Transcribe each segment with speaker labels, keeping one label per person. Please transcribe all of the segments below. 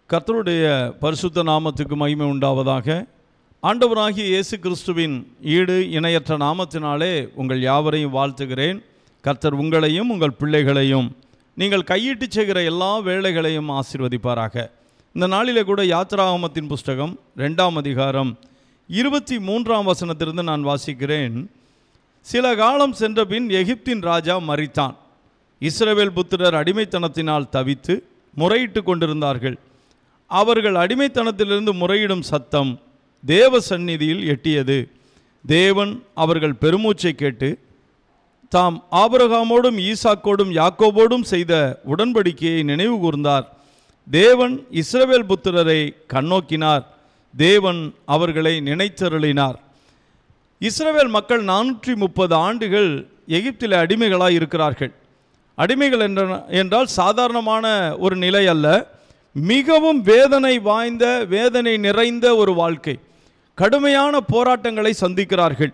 Speaker 1: கர்த்தருடைய பரிசுத்த நாமத்துக்கு மகிமை உண்டாவதாக ஆண்டவராகிய இயேசு கிறிஸ்துவின் ஈடு இணையற்ற நாமத்தினாலே உங்கள் யாவரையும் வாழ்த்துகிறேன் கர்த்தர் உங்களையும் உங்கள் பிள்ளைகளையும் நீங்கள் கையிட்டு செய்கிற எல்லா வேலைகளையும் ஆசீர்வதிப்பாராக இந்த நாளிலே கூட யாத்ராகமத்தின் புஸ்தகம் ரெண்டாம் அதிகாரம் இருபத்தி மூன்றாம் வசனத்திலிருந்து நான் வாசிக்கிறேன் சில காலம் சென்ற பின் எகிப்தின் ராஜா மரித்தான் இஸ்ரவேல் புத்திரர் அடிமைத்தனத்தினால் தவித்து முறையிட்டு கொண்டிருந்தார்கள் அவர்கள் அடிமைத்தனத்திலிருந்து முறையிடும் சத்தம் தேவ சந்நிதியில் எட்டியது தேவன் அவர்கள் பெருமூச்சை கேட்டு தாம் ஆபிரகாமோடும் ஈசாக்கோடும் யாக்கோபோடும் செய்த உடன்படிக்கையை நினைவு கூர்ந்தார் தேவன் இஸ்ரவேல் புத்திரரை கண்ணோக்கினார் தேவன் அவர்களை நினைத்தருளினார் இஸ்ரவேல் மக்கள் நானூற்றி முப்பது ஆண்டுகள் எகிப்தில் அடிமைகளாய் இருக்கிறார்கள் அடிமைகள் என்ற என்றால் சாதாரணமான ஒரு நிலை அல்ல மிகவும் வேதனை வாய்ந்த வேதனை நிறைந்த ஒரு வாழ்க்கை கடுமையான போராட்டங்களை சந்திக்கிறார்கள்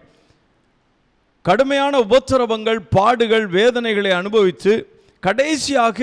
Speaker 1: கடுமையான உபத்திரவங்கள் பாடுகள் வேதனைகளை அனுபவித்து கடைசியாக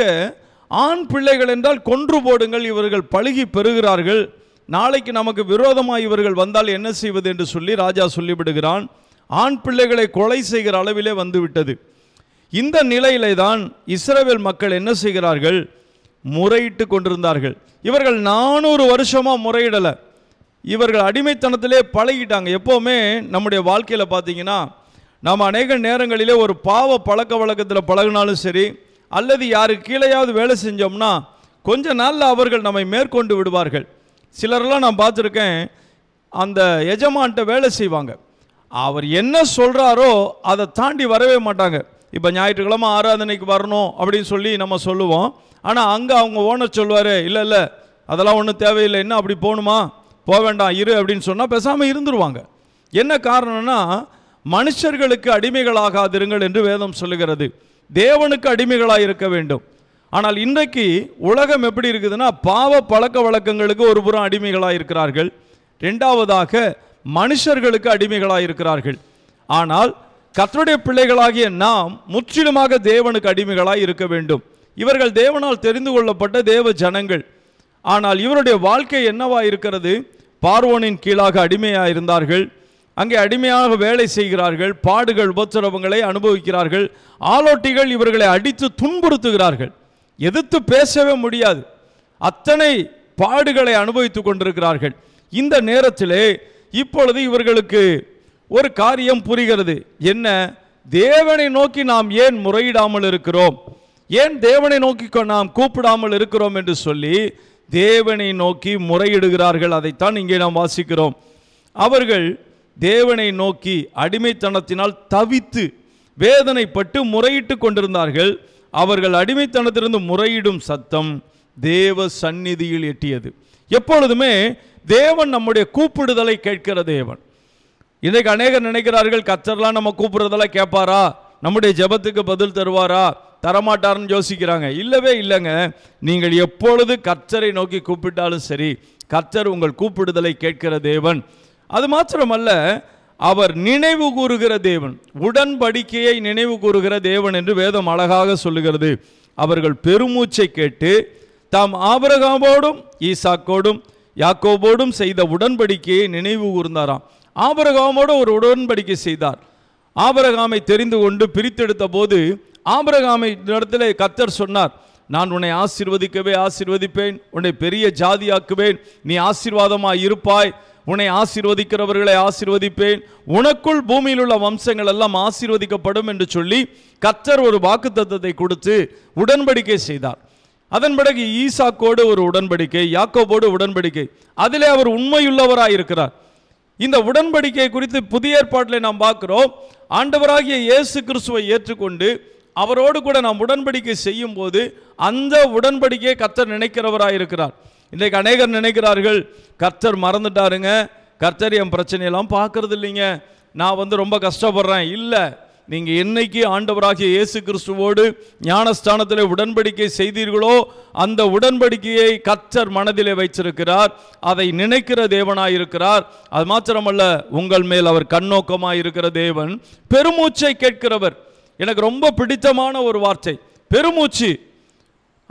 Speaker 1: ஆண் பிள்ளைகள் என்றால் கொன்று போடுங்கள் இவர்கள் பழுகி பெறுகிறார்கள் நாளைக்கு நமக்கு விரோதமாக இவர்கள் வந்தால் என்ன செய்வது என்று சொல்லி ராஜா சொல்லிவிடுகிறான் ஆண் பிள்ளைகளை கொலை செய்கிற அளவிலே வந்துவிட்டது இந்த நிலையிலே தான் இஸ்ரவேல் மக்கள் என்ன செய்கிறார்கள் முறையிட்டு கொண்டிருந்தார்கள் இவர்கள் நானூறு வருஷமாக முறையிடலை இவர்கள் அடிமைத்தனத்திலே பழகிட்டாங்க எப்போவுமே நம்முடைய வாழ்க்கையில் பார்த்தீங்கன்னா நாம் அநேக நேரங்களிலே ஒரு பாவ பழக்க வழக்கத்தில் பழகினாலும் சரி அல்லது யாருக்கு கீழேயாவது வேலை செஞ்சோம்னா கொஞ்ச நாளில் அவர்கள் நம்மை மேற்கொண்டு விடுவார்கள் சிலரெல்லாம் நான் பார்த்துருக்கேன் அந்த எஜமான்ட்ட வேலை செய்வாங்க அவர் என்ன சொல்கிறாரோ அதை தாண்டி வரவே மாட்டாங்க இப்போ ஞாயிற்றுக்கிழமை ஆராதனைக்கு வரணும் அப்படின்னு சொல்லி நம்ம சொல்லுவோம் ஆனால் அங்கே அவங்க ஓனர் சொல்லுவார் இல்லை இல்லை அதெல்லாம் ஒன்றும் தேவையில்லை என்ன அப்படி போகணுமா போக வேண்டாம் இரு அப்படின்னு சொன்னால் பேசாமல் இருந்துருவாங்க என்ன காரணம்னா மனுஷர்களுக்கு அடிமைகளாகாதிருங்கள் என்று வேதம் சொல்லுகிறது தேவனுக்கு அடிமைகளாக இருக்க வேண்டும் ஆனால் இன்றைக்கு உலகம் எப்படி இருக்குதுன்னா பாவ பழக்க வழக்கங்களுக்கு ஒரு புறம் அடிமைகளாக இருக்கிறார்கள் ரெண்டாவதாக மனுஷர்களுக்கு அடிமைகளாக இருக்கிறார்கள் ஆனால் கர்த்தருடைய பிள்ளைகளாகிய நாம் முற்றிலுமாக தேவனுக்கு அடிமைகளாய் இருக்க வேண்டும் இவர்கள் தேவனால் தெரிந்து கொள்ளப்பட்ட தேவ ஜனங்கள் ஆனால் இவருடைய வாழ்க்கை என்னவா இருக்கிறது பார்வோனின் கீழாக அடிமையாக இருந்தார்கள் அங்கே அடிமையாக வேலை செய்கிறார்கள் பாடுகள் உபத்திரவங்களை அனுபவிக்கிறார்கள் ஆலோட்டிகள் இவர்களை அடித்து துன்புறுத்துகிறார்கள் எதிர்த்து பேசவே முடியாது அத்தனை பாடுகளை அனுபவித்துக் கொண்டிருக்கிறார்கள் இந்த நேரத்திலே இப்பொழுது இவர்களுக்கு ஒரு காரியம் புரிகிறது என்ன தேவனை நோக்கி நாம் ஏன் முறையிடாமல் இருக்கிறோம் ஏன் தேவனை நோக்கி கொ- நாம் கூப்பிடாமல் இருக்கிறோம் என்று சொல்லி தேவனை நோக்கி முறையிடுகிறார்கள் அதைத்தான் இங்கே நாம் வாசிக்கிறோம் அவர்கள் தேவனை நோக்கி அடிமைத்தனத்தினால் தவித்து வேதனைப்பட்டு முறையிட்டு கொண்டிருந்தார்கள் அவர்கள் அடிமைத்தனத்திலிருந்து முறையிடும் சத்தம் தேவ சந்நிதியில் எட்டியது எப்பொழுதுமே தேவன் நம்முடைய கூப்பிடுதலை கேட்கிற தேவன் இன்றைக்கு அநேகர் நினைக்கிறார்கள் கத்தர்லாம் நம்ம கூப்பிடுறதெல்லாம் கேட்பாரா நம்முடைய ஜெபத்துக்கு பதில் தருவாரா தரமாட்டாருன்னு யோசிக்கிறாங்க இல்லவே இல்லைங்க நீங்கள் எப்பொழுது கர்த்தரை நோக்கி கூப்பிட்டாலும் சரி கர்த்தர் உங்கள் கூப்பிடுதலை கேட்கிற தேவன் அது மாத்திரமல்ல அவர் நினைவு கூறுகிற தேவன் உடன்படிக்கையை நினைவு கூறுகிற தேவன் என்று வேதம் அழகாக சொல்லுகிறது அவர்கள் பெருமூச்சை கேட்டு தாம் ஆபிரகாமோடும் ஈசாக்கோடும் யாக்கோபோடும் செய்த உடன்படிக்கையை நினைவு கூர்ந்தாராம் ஆபிரகாமோடு ஒரு உடன்படிக்கை செய்தார் ஆபிரகாமை தெரிந்து கொண்டு பிரித்தெடுத்த போது ஆபிரகாமை இடத்துல கத்தர் சொன்னார் நான் உன்னை ஆசீர்வதிக்கவே ஆசீர்வதிப்பேன் உன்னை பெரிய ஜாதியாக்குவேன் நீ ஆசீர்வாதமாய் இருப்பாய் உன்னை ஆசீர்வதிக்கிறவர்களை ஆசீர்வதிப்பேன் உனக்குள் பூமியில் உள்ள வம்சங்கள் எல்லாம் ஆசீர்வதிக்கப்படும் என்று சொல்லி கத்தர் ஒரு வாக்குத்தத்தத்தை கொடுத்து உடன்படிக்கை செய்தார் அதன் பிறகு ஈசாக்கோடு ஒரு உடன்படிக்கை யாக்கோபோடு உடன்படிக்கை அதிலே அவர் உண்மையுள்ளவராய் இருக்கிறார் இந்த உடன்படிக்கை குறித்து புதிய ஏற்பாட்டில் நாம் பார்க்கிறோம் ஆண்டவராகிய இயேசு கிறிஸ்துவை ஏற்றுக்கொண்டு அவரோடு கூட நாம் உடன்படிக்கை செய்யும் போது அந்த உடன்படிக்கையை கர்த்தர் நினைக்கிறவராய் இருக்கிறார் இன்றைக்கு அநேகர் நினைக்கிறார்கள் கர்த்தர் மறந்துட்டாருங்க கர்த்தர் என் பிரச்சனையெல்லாம் பார்க்கறது இல்லைங்க நான் வந்து ரொம்ப கஷ்டப்படுறேன் இல்லை நீங்கள் என்னைக்கு ஆண்டவராகிய இயேசு கிறிஸ்துவோடு ஞானஸ்தானத்தில் உடன்படிக்கை செய்தீர்களோ அந்த உடன்படிக்கையை கர்த்தர் மனதிலே வைச்சிருக்கிறார் அதை நினைக்கிற தேவனாயிருக்கிறார் அது மாத்திரமல்ல உங்கள் மேல் அவர் கண்ணோக்கமாய் இருக்கிற தேவன் பெருமூச்சை கேட்கிறவர் எனக்கு ரொம்ப பிடித்தமான ஒரு வார்த்தை பெருமூச்சு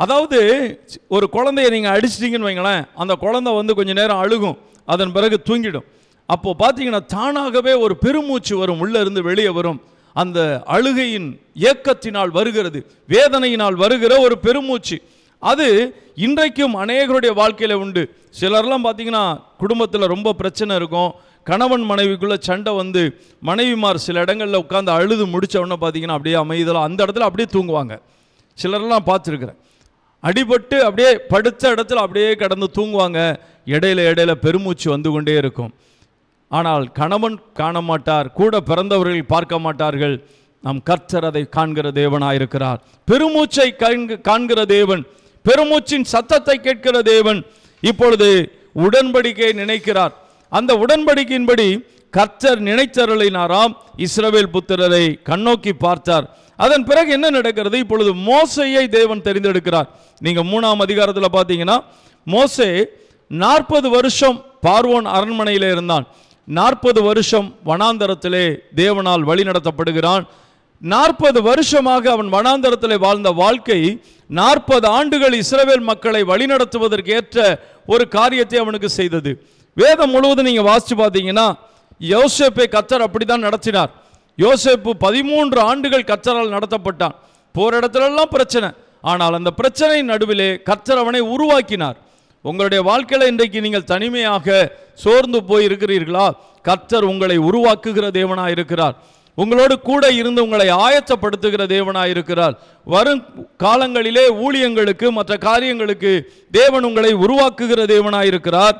Speaker 1: அதாவது ஒரு குழந்தைய நீங்கள் அடிச்சிட்டிங்கன்னு வைங்களேன் அந்த குழந்தை வந்து கொஞ்ச நேரம் அழுகும் அதன் பிறகு தூங்கிடும் அப்போ பார்த்தீங்கன்னா தானாகவே ஒரு பெருமூச்சு வரும் உள்ள இருந்து வெளியே வரும் அந்த அழுகையின் ஏக்கத்தினால் வருகிறது வேதனையினால் வருகிற ஒரு பெருமூச்சு அது இன்றைக்கும் அநேகருடைய வாழ்க்கையில உண்டு சிலர்லாம் பார்த்தீங்கன்னா குடும்பத்தில் ரொம்ப பிரச்சனை இருக்கும் கணவன் மனைவிக்குள்ள சண்டை வந்து மனைவிமார் சில இடங்களில் உட்காந்து அழுது முடிச்ச உடனே பார்த்தீங்கன்னா அப்படியே அமைதலாம் அந்த இடத்துல அப்படியே தூங்குவாங்க சிலர்லாம் பார்த்துருக்குறேன் அடிபட்டு அப்படியே படுத்த இடத்துல அப்படியே கடந்து தூங்குவாங்க இடையில இடையில பெருமூச்சு வந்து கொண்டே இருக்கும் ஆனால் கணவன் காண மாட்டார் கூட பிறந்தவர்கள் பார்க்க மாட்டார்கள் நம் கர்த்தர் அதை காண்கிற தேவனாயிருக்கிறார் பெருமூச்சை காண்க- காண்கிற தேவன் பெருமூச்சின் சத்தத்தை கேட்கிற தேவன் இப்பொழுது உடன்படிக்கை நினைக்கிறார் அந்த உடன்படிக்கையின்படி கர்த்தர் நினைத்தருளினாராம் இஸ்ரவேல் புத்திரரை கண்ணோக்கி பார்த்தார் அதன் பிறகு என்ன நடக்கிறது இப்பொழுது மோசையை தேவன் தெரிந்தெடுக்கிறார் நீங்க மூணாம் அதிகாரத்தில் பார்த்தீங்கன்னா மோசே நாற்பது வருஷம் பார்வோன் அரண்மனையிலே இருந்தான் நாற்பது வருஷம் வனாந்தரத்திலே தேவனால் வழிநடத்தப்படுகிறான் நாற்பது வருஷமாக அவன் வனாந்தரத்திலே வாழ்ந்த வாழ்க்கை நாற்பது ஆண்டுகள் இஸ்ரவேல் மக்களை வழிநடத்துவதற்கு ஏற்ற ஒரு காரியத்தை அவனுக்கு செய்தது வேதம் முழுவதும் நீங்க வாசிச்சு பார்த்தீங்கன்னா யோசேப்பை கத்தர் அப்படிதான் நடத்தினார் யோசேப்பு பதிமூன்று ஆண்டுகள் கத்தரால் நடத்தப்பட்டான் போற இடத்துலலாம் பிரச்சனை ஆனால் அந்த பிரச்சனை நடுவிலே கத்தர் அவனை உருவாக்கினார் உங்களுடைய வாழ்க்கையில இன்றைக்கு நீங்கள் தனிமையாக சோர்ந்து போய் இருக்கிறீர்களா கர்த்தர் உங்களை உருவாக்குகிற தேவனாய் இருக்கிறார் உங்களோடு கூட இருந்து உங்களை ஆயத்தப்படுத்துகிற தேவனாய் இருக்கிறார் வரும் காலங்களிலே ஊழியங்களுக்கு மற்ற காரியங்களுக்கு தேவன் உங்களை உருவாக்குகிற தேவனாய் இருக்கிறார்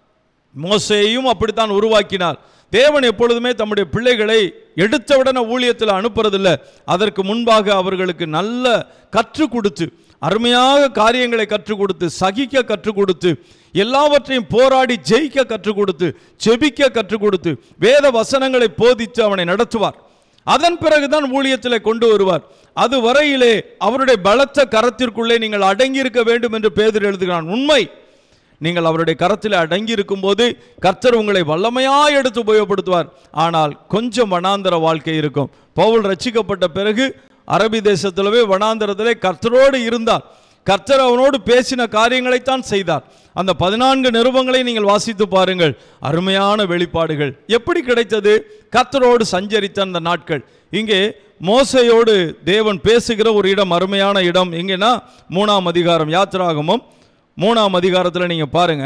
Speaker 1: மோசேயும் அப்படித்தான் உருவாக்கினார் தேவன் எப்பொழுதுமே தம்முடைய பிள்ளைகளை எடுத்தவுடனே ஊழியத்தில் அனுப்புறதில்ல அதற்கு முன்பாக அவர்களுக்கு நல்ல கற்றுக் கொடுத்து அருமையாக காரியங்களை கற்றுக் கொடுத்து சகிக்க கற்றுக் கொடுத்து எல்லாவற்றையும் போராடி ஜெயிக்க கற்றுக் கொடுத்து செபிக்க கற்றுக் கொடுத்து வேத வசனங்களை போதித்து அவனை நடத்துவார் அதன் பிறகுதான் ஊழியத்தில் கொண்டு வருவார் அது வரையிலே அவருடைய பலத்த கரத்திற்குள்ளே நீங்கள் அடங்கியிருக்க வேண்டும் என்று பேதர் எழுதுகிறான் உண்மை நீங்கள் அவருடைய கரத்தில் அடங்கி இருக்கும்போது கர்த்தர் உங்களை வல்லமையாய் எடுத்து உபயோகப்படுத்துவார் ஆனால் கொஞ்சம் வனாந்தர வாழ்க்கை இருக்கும் பவுல் ரட்சிக்கப்பட்ட பிறகு அரபி தேசத்திலவே வனாந்தரத்திலே கர்த்தரோடு இருந்தார் கர்த்தர் அவனோடு பேசின காரியங்களைத்தான் செய்தார் அந்த பதினான்கு நிருபங்களை நீங்கள் வாசித்து பாருங்கள் அருமையான வெளிப்பாடுகள் எப்படி கிடைத்தது கர்த்தரோடு சஞ்சரித்த அந்த நாட்கள் இங்கே மோசையோடு தேவன் பேசுகிற ஒரு இடம் அருமையான இடம் எங்கன்னா மூணாம் அதிகாரம் யாத்திராகமம் மூணாம் அதிகாரத்தில் நீங்கள் பாருங்க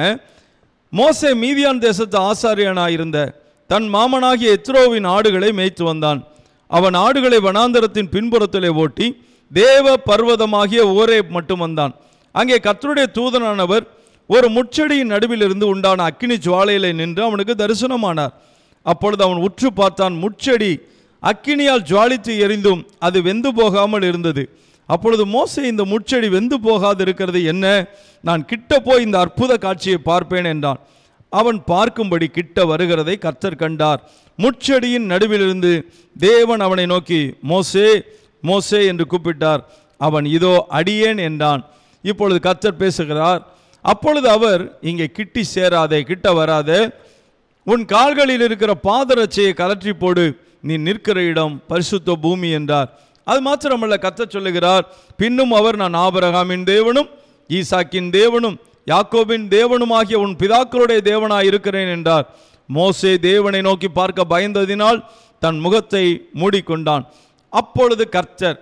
Speaker 1: மோசே மீதியான் தேசத்து ஆசாரியனாக இருந்த தன் மாமனாகிய எத்ரோவின் ஆடுகளை மேய்த்து வந்தான் அவன் ஆடுகளை வனாந்தரத்தின் பின்புறத்திலே ஓட்டி தேவ பர்வதமாகிய ஓரே மட்டும் வந்தான் அங்கே கர்த்தருடைய தூதனானவர் ஒரு முச்செடியின் நடுவில் இருந்து உண்டான அக்கினி ஜுவாலையிலே நின்று அவனுக்கு தரிசனமானார் அப்பொழுது அவன் உற்று பார்த்தான் முட்செடி அக்கினியால் ஜுவாலித்து எரிந்தும் அது வெந்து போகாமல் இருந்தது அப்பொழுது மோசே இந்த முட்செடி வெந்து போகாது இருக்கிறது என்ன நான் கிட்ட போய் இந்த அற்புத காட்சியை பார்ப்பேன் என்றான் அவன் பார்க்கும்படி கிட்ட வருகிறதை கர்த்தர் கண்டார் முட்செடியின் நடுவிலிருந்து தேவன் அவனை நோக்கி மோசே மோசே என்று கூப்பிட்டார் அவன் இதோ அடியேன் என்றான் இப்பொழுது கர்த்தர் பேசுகிறார் அப்பொழுது அவர் இங்கே கிட்டி சேராதே கிட்ட வராதே உன் கால்களில் இருக்கிற பாதரட்சையை கலற்றி போடு நீ நிற்கிற இடம் பரிசுத்த பூமி என்றார் அது மாத்திரமல்ல கத்த சொல்லுகிறார் பின்னும் அவர் நான் ஆபரகாமின் தேவனும் ஈசாக்கின் தேவனும் யாக்கோபின் தேவனுமாகிய உன் பிதாக்களுடைய தேவனாய் இருக்கிறேன் என்றார் மோசே தேவனை நோக்கி பார்க்க பயந்ததினால் தன் முகத்தை மூடிக்கொண்டான் அப்பொழுது கர்த்தர்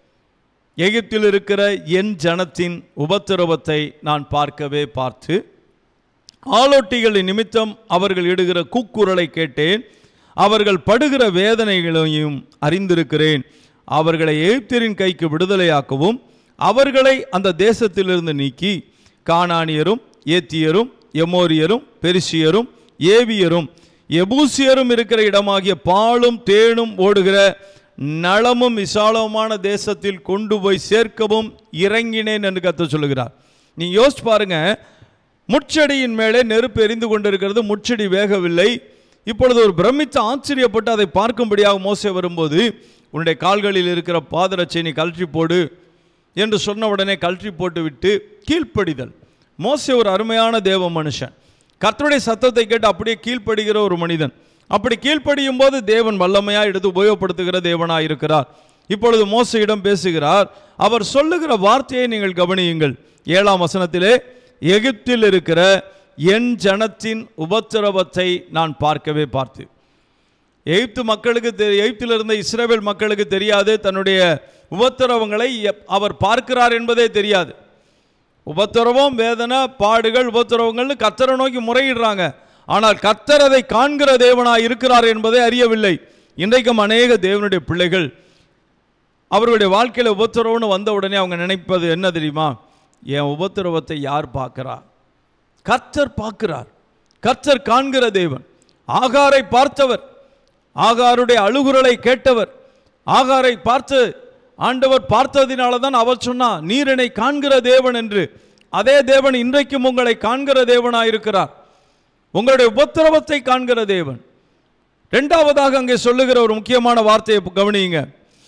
Speaker 1: எகிப்தில் இருக்கிற என் ஜனத்தின் உபத்திரவத்தை நான் பார்க்கவே பார்த்து ஆலோட்டிகளின் நிமித்தம் அவர்கள் இடுகிற கூக்குரலை கேட்டேன் அவர்கள் படுகிற வேதனைகளையும் அறிந்திருக்கிறேன் அவர்களை எகிப்தியரின் கைக்கு விடுதலையாக்கவும் அவர்களை அந்த தேசத்திலிருந்து நீக்கி கானானியரும் ஏத்தியரும் எமோரியரும் பெரிசியரும் ஏவியரும் எபூசியரும் இருக்கிற இடமாகிய பாலும் தேனும் ஓடுகிற நலமும் விசாலமான தேசத்தில் கொண்டு போய் சேர்க்கவும் இறங்கினேன் என்று கத்த சொல்லுகிறார் நீ யோசிச்சு பாருங்க முட்செடியின் மேலே நெருப்பு எரிந்து கொண்டிருக்கிறது முட்செடி வேகவில்லை இப்பொழுது ஒரு பிரமித்து ஆச்சரியப்பட்டு அதை பார்க்கும்படியாக மோசே வரும்போது உன்னுடைய கால்களில் இருக்கிற பாதரட்சை நீ கழற்றி போடு என்று சொன்ன உடனே கழற்றி போட்டு விட்டு கீழ்ப்படிதல் மோசே ஒரு அருமையான தேவ மனுஷன் கர்த்தருடைய சத்தத்தை கேட்டு அப்படியே கீழ்ப்படுகிற ஒரு மனிதன் அப்படி கீழ்ப்படியும் போது தேவன் வல்லமையாக எடுத்து உபயோகப்படுத்துகிற தேவனாக இருக்கிறார் இப்பொழுது மோசையிடம் பேசுகிறார் அவர் சொல்லுகிற வார்த்தையை நீங்கள் கவனியுங்கள் ஏழாம் வசனத்திலே எகிப்தில் இருக்கிற என் ஜனத்தின் உபத்திரவத்தை நான் பார்க்கவே பார்த்து எகிப்து மக்களுக்கு தெ- எகிப்தில் இருந்த இஸ்ரேல் மக்களுக்கு தெரியாது தன்னுடைய உபத்திரவங்களை எப்- அவர் பார்க்கிறார் என்பதே தெரியாது உபத்திரவம் வேதனை பாடுகள் உபத்திரவங்கள்னு கத்தரை நோக்கி முறையிடுறாங்க ஆனால் கத்தர் அதை காண்கிற தேவனாய் இருக்கிறார் என்பதை அறியவில்லை இன்றைக்கும் அநேக தேவனுடைய பிள்ளைகள் அவர்களுடைய வாழ்க்கையில் உபத்திரவம்னு வந்த உடனே அவங்க நினைப்பது என்ன தெரியுமா என் உபத்திரவத்தை யார் பார்க்கிறா கர்த்தர் பார்க்கிறார் கர்த்தர் காண்கிற தேவன் ஆகாரை பார்த்தவர் ஆகாருடைய அழுகுரலை கேட்டவர் ஆகாரை பார்த்து ஆண்டவர் பார்த்ததினால தான் அவர் சொன்னார் நீர் என்னை காண்கிற தேவன் என்று அதே தேவன் இன்றைக்கும் உங்களை காண்கிற தேவனாயிருக்கிறார் உங்களுடைய உபத்திரவத்தை காண்கிற தேவன் இரண்டாவதாக அங்கே சொல்லுகிற ஒரு முக்கியமான வார்த்தையை கவனியுங்க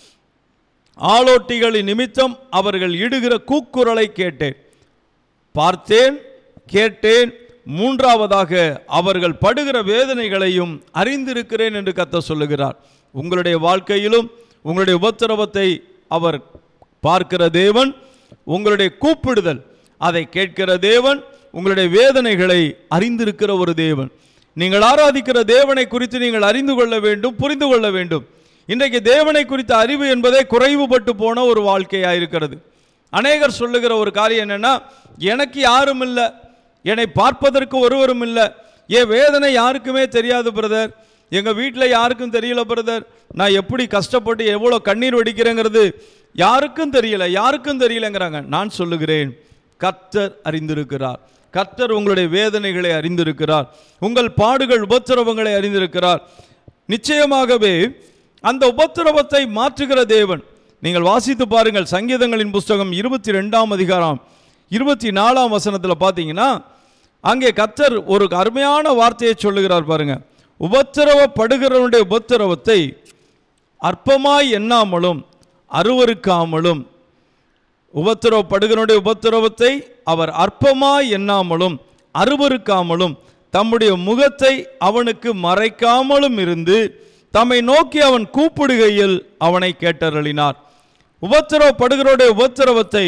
Speaker 1: ஆளோட்டிகளின் நிமித்தம் அவர்கள் இடுகிற கூக்குரலை கேட்டேன் பார்த்தேன் கேட்டேன் மூன்றாவதாக அவர்கள் படுகிற வேதனைகளையும் அறிந்திருக்கிறேன் என்று கத்த சொல்லுகிறார் உங்களுடைய வாழ்க்கையிலும் உங்களுடைய உபத்திரவத்தை அவர் பார்க்கிற தேவன் உங்களுடைய கூப்பிடுதல் அதை கேட்கிற தேவன் உங்களுடைய வேதனைகளை அறிந்திருக்கிற ஒரு தேவன் நீங்கள் ஆராதிக்கிற தேவனை குறித்து நீங்கள் அறிந்து கொள்ள வேண்டும் புரிந்து கொள்ள வேண்டும் இன்றைக்கு தேவனை குறித்த அறிவு என்பதே குறைவுபட்டு போன ஒரு வாழ்க்கையாக இருக்கிறது அநேகர் சொல்லுகிற ஒரு காரியம் என்னன்னா எனக்கு யாரும் இல்லை என்னை பார்ப்பதற்கு ஒருவரும் இல்லை என் வேதனை யாருக்குமே தெரியாது பிரதர் எங்கள் வீட்டில் யாருக்கும் தெரியல பிரதர் நான் எப்படி கஷ்டப்பட்டு எவ்வளோ கண்ணீர் வடிக்கிறேங்கிறது யாருக்கும் தெரியல யாருக்கும் தெரியலங்கிறாங்க நான் சொல்லுகிறேன் கர்த்தர் அறிந்திருக்கிறார் கர்த்தர் உங்களுடைய வேதனைகளை அறிந்திருக்கிறார் உங்கள் பாடுகள் உபத்திரவங்களை அறிந்திருக்கிறார் நிச்சயமாகவே அந்த உபத்திரவத்தை மாற்றுகிற தேவன் நீங்கள் வாசித்து பாருங்கள் சங்கீதங்களின் புஸ்தகம் இருபத்தி ரெண்டாம் அதிகாரம் இருபத்தி நாலாம் வசனத்தில் பார்த்தீங்கன்னா அங்கே கர்த்தர் ஒரு அருமையான வார்த்தையை சொல்லுகிறார் பாருங்க உபத்திரவப்படுகிறவனுடைய உபத்திரவத்தை அற்பமாய் எண்ணாமலும் அருவருக்காமலும் உபத்திரவப்படுகிறவனுடைய உபத்திரவத்தை அவர் அற்பமாய் எண்ணாமலும் அருவருக்காமலும் தம்முடைய முகத்தை அவனுக்கு மறைக்காமலும் இருந்து தம்மை நோக்கி அவன் கூப்பிடுகையில் அவனை கேட்டருளினார் உபத்திரவப்படுகிறவருடைய உபத்திரவத்தை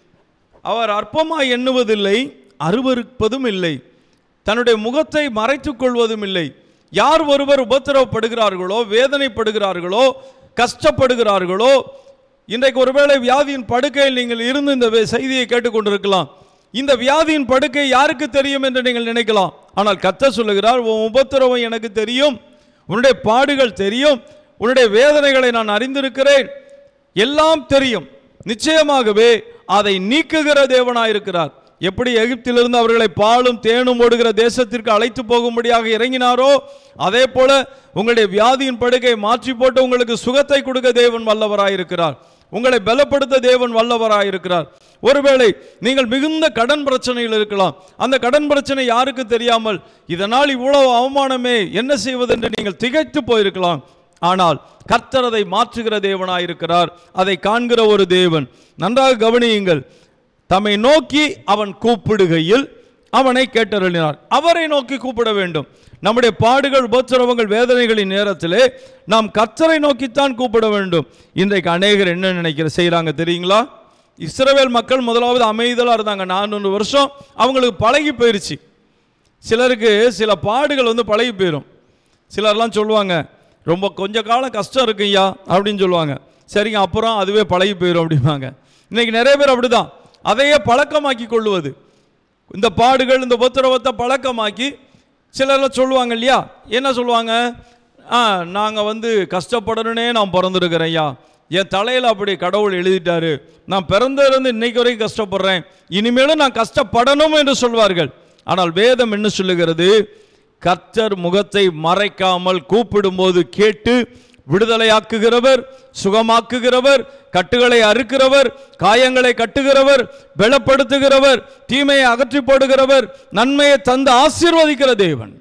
Speaker 1: அவர் அற்பமாய் எண்ணுவதில்லை அருவருப்பதும் இல்லை தன்னுடைய முகத்தை மறைத்துக் கொள்வதும் இல்லை யார் ஒருவர் உபத்திரவப்படுகிறார்களோ வேதனைப்படுகிறார்களோ கஷ்டப்படுகிறார்களோ இன்றைக்கு ஒருவேளை வியாதியின் படுக்கையில் நீங்கள் இருந்து இந்த வே- செய்தியை கேட்டுக்கொண்டிருக்கலாம் இந்த வியாதியின் படுக்கை யாருக்கு தெரியும் என்று நீங்கள் நினைக்கலாம் ஆனால் கத்த சொல்லுகிறார் உன் உபத்திரவம் எனக்கு தெரியும் உன்னுடைய பாடுகள் தெரியும் உன்னுடைய வேதனைகளை நான் அறிந்திருக்கிறேன் எல்லாம் தெரியும் நிச்சயமாகவே அதை நீக்குகிற தேவனாயிருக்கிறார் எப்படி எகிப்திலிருந்து அவர்களை பாலும் தேனும் ஓடுகிற தேசத்திற்கு அழைத்து போகும்படியாக இறங்கினாரோ அதே போல உங்களுடைய வியாதியின் படுகை மாற்றி போட்டு உங்களுக்கு சுகத்தை கொடுக்க தேவன் வல்லவராயிருக்கிறார் உங்களை பலப்படுத்த தேவன் வல்லவராயிருக்கிறார் ஒருவேளை நீங்கள் மிகுந்த கடன் பிரச்சனையில் இருக்கலாம் அந்த கடன் பிரச்சனை யாருக்கு தெரியாமல் இதனால் இவ்வளவு அவமானமே என்ன செய்வதென்று நீங்கள் திகைத்து போயிருக்கலாம் ஆனால் கர்த்தர் அதை மாற்றுகிற தேவனாயிருக்கிறார் அதை காண்கிற ஒரு தேவன் நன்றாக கவனியுங்கள் தம்மை நோக்கி அவன் கூப்பிடுகையில் அவனை கேட்டருளினார் அவரை நோக்கி கூப்பிட வேண்டும் நம்முடைய பாடுகள் உபத்திரவங்கள் வேதனைகளின் நேரத்திலே நாம் கர்த்தரை நோக்கித்தான் கூப்பிட வேண்டும் இன்றைக்கு அநேகர் என்ன நினைக்கிற செய்கிறாங்க தெரியுங்களா இஸ்ரவேல் மக்கள் முதலாவது அமைதலாக இருந்தாங்க நானூறு வருஷம் அவங்களுக்கு பழகி போயிருச்சு சிலருக்கு சில பாடுகள் வந்து பழகி போயிடும் சிலர்லாம் சொல்லுவாங்க ரொம்ப கொஞ்ச காலம் கஷ்டம் இருக்குய்யா அப்படின்னு சொல்லுவாங்க சரிங்க அப்புறம் அதுவே பழகி போயிடும் அப்படிம்பாங்க இன்னைக்கு நிறைய பேர் அப்படிதான் அதையே பழக்கமாக்கி கொள்ளுவது இந்த பாடுகள் இந்த உபத்திரவத்தை பழக்கமாக்கி சிலர்லாம் சொல்லுவாங்க இல்லையா என்ன சொல்லுவாங்க ஆ நாங்கள் வந்து கஷ்டப்படணுன்னே நான் பிறந்திருக்கிறேன் ஐயா என் தலையில் அப்படி கடவுள் எழுதிட்டாரு நான் பிறந்ததிலிருந்து இன்னைக்கு வரைக்கும் கஷ்டப்படுறேன் இனிமேலும் நான் கஷ்டப்படணும் என்று சொல்வார்கள் ஆனால் வேதம் என்ன சொல்லுகிறது கர்த்தர் முகத்தை மறைக்காமல் கூப்பிடும்போது கேட்டு விடுதலையாக்குகிறவர் சுகமாக்குகிறவர் கட்டுகளை அறுக்கிறவர் காயங்களை கட்டுகிறவர் பலப்படுத்துகிறவர் தீமையை அகற்றி போடுகிறவர் நன்மையை தந்து ஆசீர்வதிக்கிற தேவன்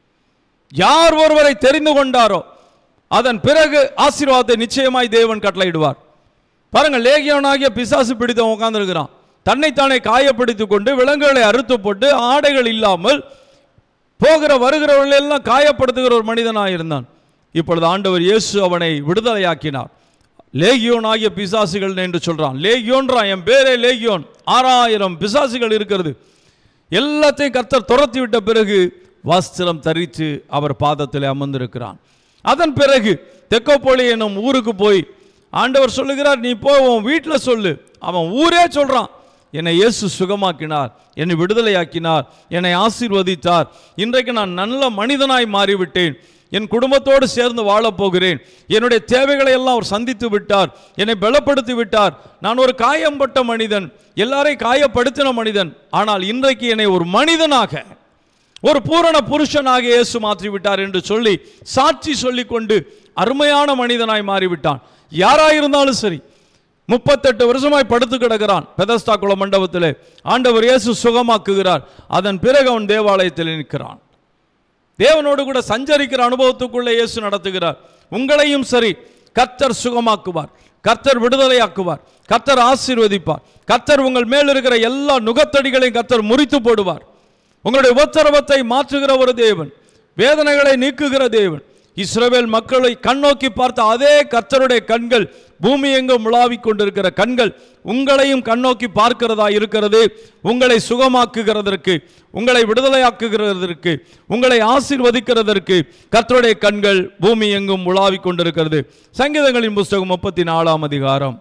Speaker 1: யார் ஒருவரை தெரிந்து கொண்டாரோ அதன் பிறகு ஆசீர்வாதத்தை நிச்சயமாய் தேவன் கட்டளையிடுவார் பாருங்க லேகியவனாகிய பிசாசு பிடித்தவன் உட்கார்ந்திருக்கிறான் தன்னைத்தானே காயப்படுத்திக் கொண்டு விலங்குகளை அறுத்து போட்டு ஆடைகள் இல்லாமல் போகிற வருகிறவர்கள் எல்லாம் காயப்படுத்துகிற ஒரு மனிதனாக இருந்தான் இப்பொழுது ஆண்டவர் இயேசு அவனை விடுதலையாக்கினார் லேகியோன் ஆகிய பிசாசுகள் என்று சொல்றான் லேகியோன்றான் என் பேரே லேகியோன் ஆறாயிரம் பிசாசுகள் இருக்கிறது எல்லாத்தையும் கர்த்தர் துரத்தி விட்ட பிறகு வஸ்திரம் தரித்து அவர் பாதத்தில் அமர்ந்திருக்கிறான் அதன் பிறகு தெக்கோப்போலி என்னும் ஊருக்கு போய் ஆண்டவர் சொல்லுகிறார் நீ போ உன் வீட்டில் சொல்லு அவன் ஊரே சொல்றான் என்னை இயேசு சுகமாக்கினார் என்னை விடுதலையாக்கினார் என்னை ஆசீர்வதித்தார் இன்றைக்கு நான் நல்ல மனிதனாய் மாறிவிட்டேன் என் குடும்பத்தோடு சேர்ந்து வாழப் போகிறேன் என்னுடைய தேவைகளை எல்லாம் அவர் சந்தித்து விட்டார் என்னை பலப்படுத்தி விட்டார் நான் ஒரு காயம்பட்ட மனிதன் எல்லாரையும் காயப்படுத்தின மனிதன் ஆனால் இன்றைக்கு என்னை ஒரு மனிதனாக ஒரு பூரண புருஷனாக இயேசு மாற்றி விட்டார் என்று சொல்லி சாட்சி சொல்லிக் கொண்டு அருமையான மனிதனாய் மாறிவிட்டான் யாராயிருந்தாலும் சரி முப்பத்தெட்டு வருஷமாய் படுத்து கிடக்கிறான் பெதஸ்தா குள மண்டபத்திலே ஆண்டவர் இயேசு சுகமாக்குகிறார் அதன் பிறகு அவன் தேவாலயத்தில் நிற்கிறான் தேவனோடு கூட சஞ்சரிக்கிற அனுபவத்துக்குள்ளே இயேசு நடத்துகிறார் உங்களையும் சரி கர்த்தர் சுகமாக்குவார் கர்த்தர் விடுதலையாக்குவார் கர்த்தர் ஆசீர்வதிப்பார் கர்த்தர் உங்கள் மேல் இருக்கிற எல்லா நுகத்தடிகளையும் கர்த்தர் முறித்து போடுவார் உங்களுடைய உபத்திரவத்தை மாற்றுகிற ஒரு தேவன் வேதனைகளை நீக்குகிற தேவன் இஸ்ரவேல் மக்களை கண்ணோக்கி பார்த்த அதே கர்த்தருடைய கண்கள் பூமி எங்கும் உலாவிக் கொண்டிருக்கிற கண்கள் உங்களையும் கண்ணோக்கி பார்க்கிறதா இருக்கிறது உங்களை சுகமாக்குகிறதற்கு உங்களை விடுதலையாக்குகிறதற்கு உங்களை ஆசீர்வதிக்கிறதற்கு கர்த்தருடைய கண்கள் பூமி எங்கும் உலாவிக் கொண்டிருக்கிறது சங்கீதங்களின் புஸ்தகம் முப்பத்தி நாலாம் அதிகாரம்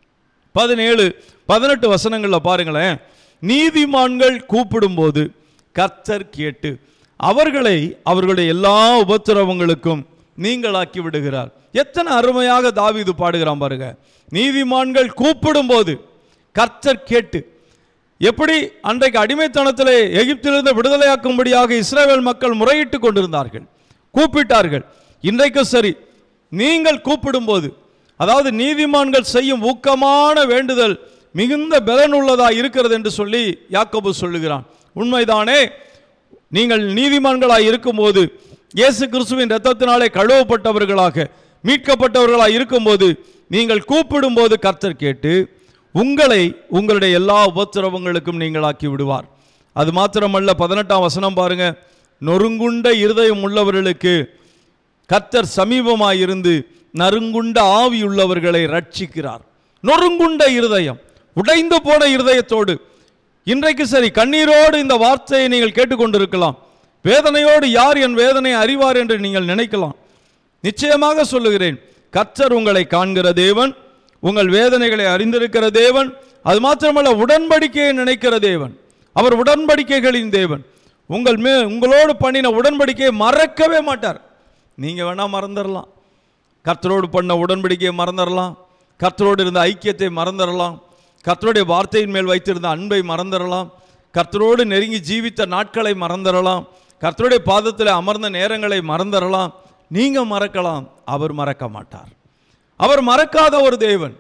Speaker 1: பதினேழு பதினெட்டு வசனங்களில் பாருங்களேன் நீதிமான்கள் கூப்பிடும்போது கர்த்தர் கேட்டு அவர்களை அவர்களுடைய எல்லா உபத்திரவங்களுக்கும் நீங்களாக்கி விடுகிறார் எத்தனை அருமையாக தாவீது பாடுகிறான் பாருங்க நீதிமான்கள் கூப்பிடும்போது கர்த்தர் கேட்டு எப்படி அன்றைக்கு அடிமைத்தனத்திலே எகிப்திலிருந்து விடுதலையாக்கும்படியாக இஸ்ரவேல் மக்கள் முறையிட்டு கொண்டிருந்தார்கள் கூப்பிட்டார்கள் இன்றைக்கும் சரி நீங்கள் கூப்பிடும்போது அதாவது நீதிமான்கள் செய்யும் ஊக்கமான வேண்டுதல் மிகுந்த பலனுள்ளதாக இருக்கிறது என்று சொல்லி யாக்கோபு சொல்லுகிறான் உண்மைதானே நீங்கள் நீதிமான்களாய் இருக்கும்போது இயேசு கிறிஸ்துவின் இரத்தத்தினாலே கழுவப்பட்டவர்களாக மீட்கப்பட்டவர்களாய் இருக்கும்போது நீங்கள் கூப்பிடும்போது கர்த்தர் கேட்டு உங்களை உங்களுடைய எல்லா உபத்திரவங்களுக்கும் நீங்களாக்கி விடுவார் அது மாத்திரமல்ல பதினெட்டாம் வசனம் பாருங்க நொறுங்குண்ட இருதயம் உள்ளவர்களுக்கு கர்த்தர் சமீபமாயிருந்து நறுங்குண்ட ஆவியுள்ளவர்களை ரட்சிக்கிறார் நொறுங்குண்ட இருதயம் உடைந்து போன இருதயத்தோடு இன்றைக்கு சரி கண்ணீரோடு இந்த வார்த்தையை நீங்கள் கேட்டுக்கொண்டிருக்கலாம் வேதனையோடு யார் என் வேதனை அறிவார் என்று நீங்கள் நினைக்கலாம் நிச்சயமாக சொல்லுகிறேன் கர்த்தர் உங்களை காண்கிற தேவன் உங்கள் வேதனைகளை அறிந்திருக்கிற தேவன் அது மாத்திரமல்ல உடன்படிக்கையை நினைக்கிற தேவன் அவர் உடன்படிக்கைகளின் தேவன் உங்கள் மே உங்களோடு பண்ணின உடன்படிக்கையை மறக்கவே மாட்டார் நீங்கள் வேணா மறந்துடலாம் கர்த்தரோடு பண்ண உடன்படிக்கையை மறந்துடலாம் கர்த்தரோடு இருந்த ஐக்கியத்தை மறந்துடலாம் கர்த்தருடைய வார்த்தையின் மேல் வைத்திருந்த அன்பை மறந்துடலாம் கர்த்தரோடு நெருங்கி ஜீவித்த நாட்களை மறந்துடலாம் கர்த்தருடைய பாதத்தில் அமர்ந்த நேரங்களை மறந்துடலாம் நீங்கள் மறக்கலாம் அவர் மறக்க மாட்டார் அவர் மறக்காத ஒரு தேவன்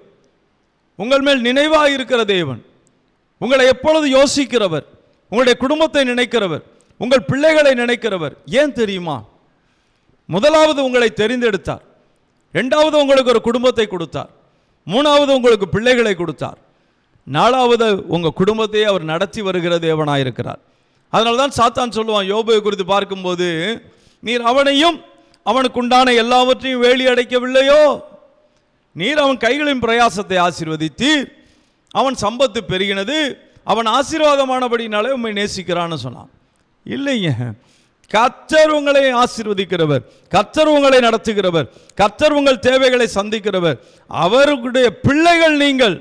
Speaker 1: உங்கள் மேல் நினைவாக இருக்கிற தேவன் உங்களை எப்பொழுது யோசிக்கிறவர் உங்களுடைய குடும்பத்தை நினைக்கிறவர் உங்கள் பிள்ளைகளை நினைக்கிறவர் ஏன் தெரியுமா முதலாவது உங்களை தெரிந்தெடுத்தார் ரெண்டாவது உங்களுக்கு ஒரு குடும்பத்தை கொடுத்தார் மூணாவது உங்களுக்கு பிள்ளைகளை கொடுத்தார் நாலாவது உங்கள் குடும்பத்தையே அவர் நடத்தி வருகிற தேவனாயிருக்கிறார் அதனால தான் சாத்தான் சொல்லுவான் யோபுவை குறித்து பார்க்கும்போது நீர் அவனையும் அவனுக்கு உண்டான எல்லாவற்றையும் வேலி அடைக்கவில்லையோ நீர் அவன் கைகளின் பிரயாசத்தை ஆசீர்வதித்தீர் அவன் சம்பத்து பெருகினது அவன் ஆசீர்வாதமானபடினாலே உண்மை நேசிக்கிறான்னு சொன்னான் இல்லைங்க கர்த்தர் உங்களை ஆசீர்வதிக்கிறவர் கர்த்தர் உங்களை நடத்துகிறவர் கர்த்தர் உங்கள் தேவைகளை சந்திக்கிறவர் அவருடைய பிள்ளைகள் நீங்கள்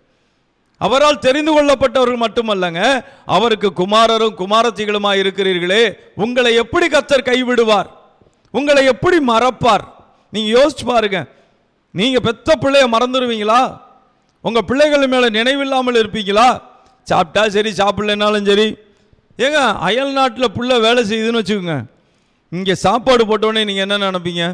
Speaker 1: அவரால் தெரிந்து கொள்ளப்பட்டவர்கள் மட்டுமல்லங்க அவருக்கு குமாரரும் குமாரத்திகளுமாய் இருக்கிறீர்களே உங்களை எப்படி கர்த்தர் கைவிடுவார் உங்களை எப்படி மறப்பார் நீங்க யோசிச்சு பாருங்க நீங்க பெத்த பிள்ளைய மறந்துடுவீங்களா உங்க பிள்ளைகள் மேல நினைவில்லாமல் இருப்பீங்களா சாப்பிட்டா சரி சாப்பிடலனாலும் சரி ஏங்க அயல் நாட்டில் புள்ள வேலை செய்யுதுன்னு வச்சுக்கோங்க இங்கே சாப்பாடு போட்டோடனே நீங்கள் என்ன நினைப்பீங்க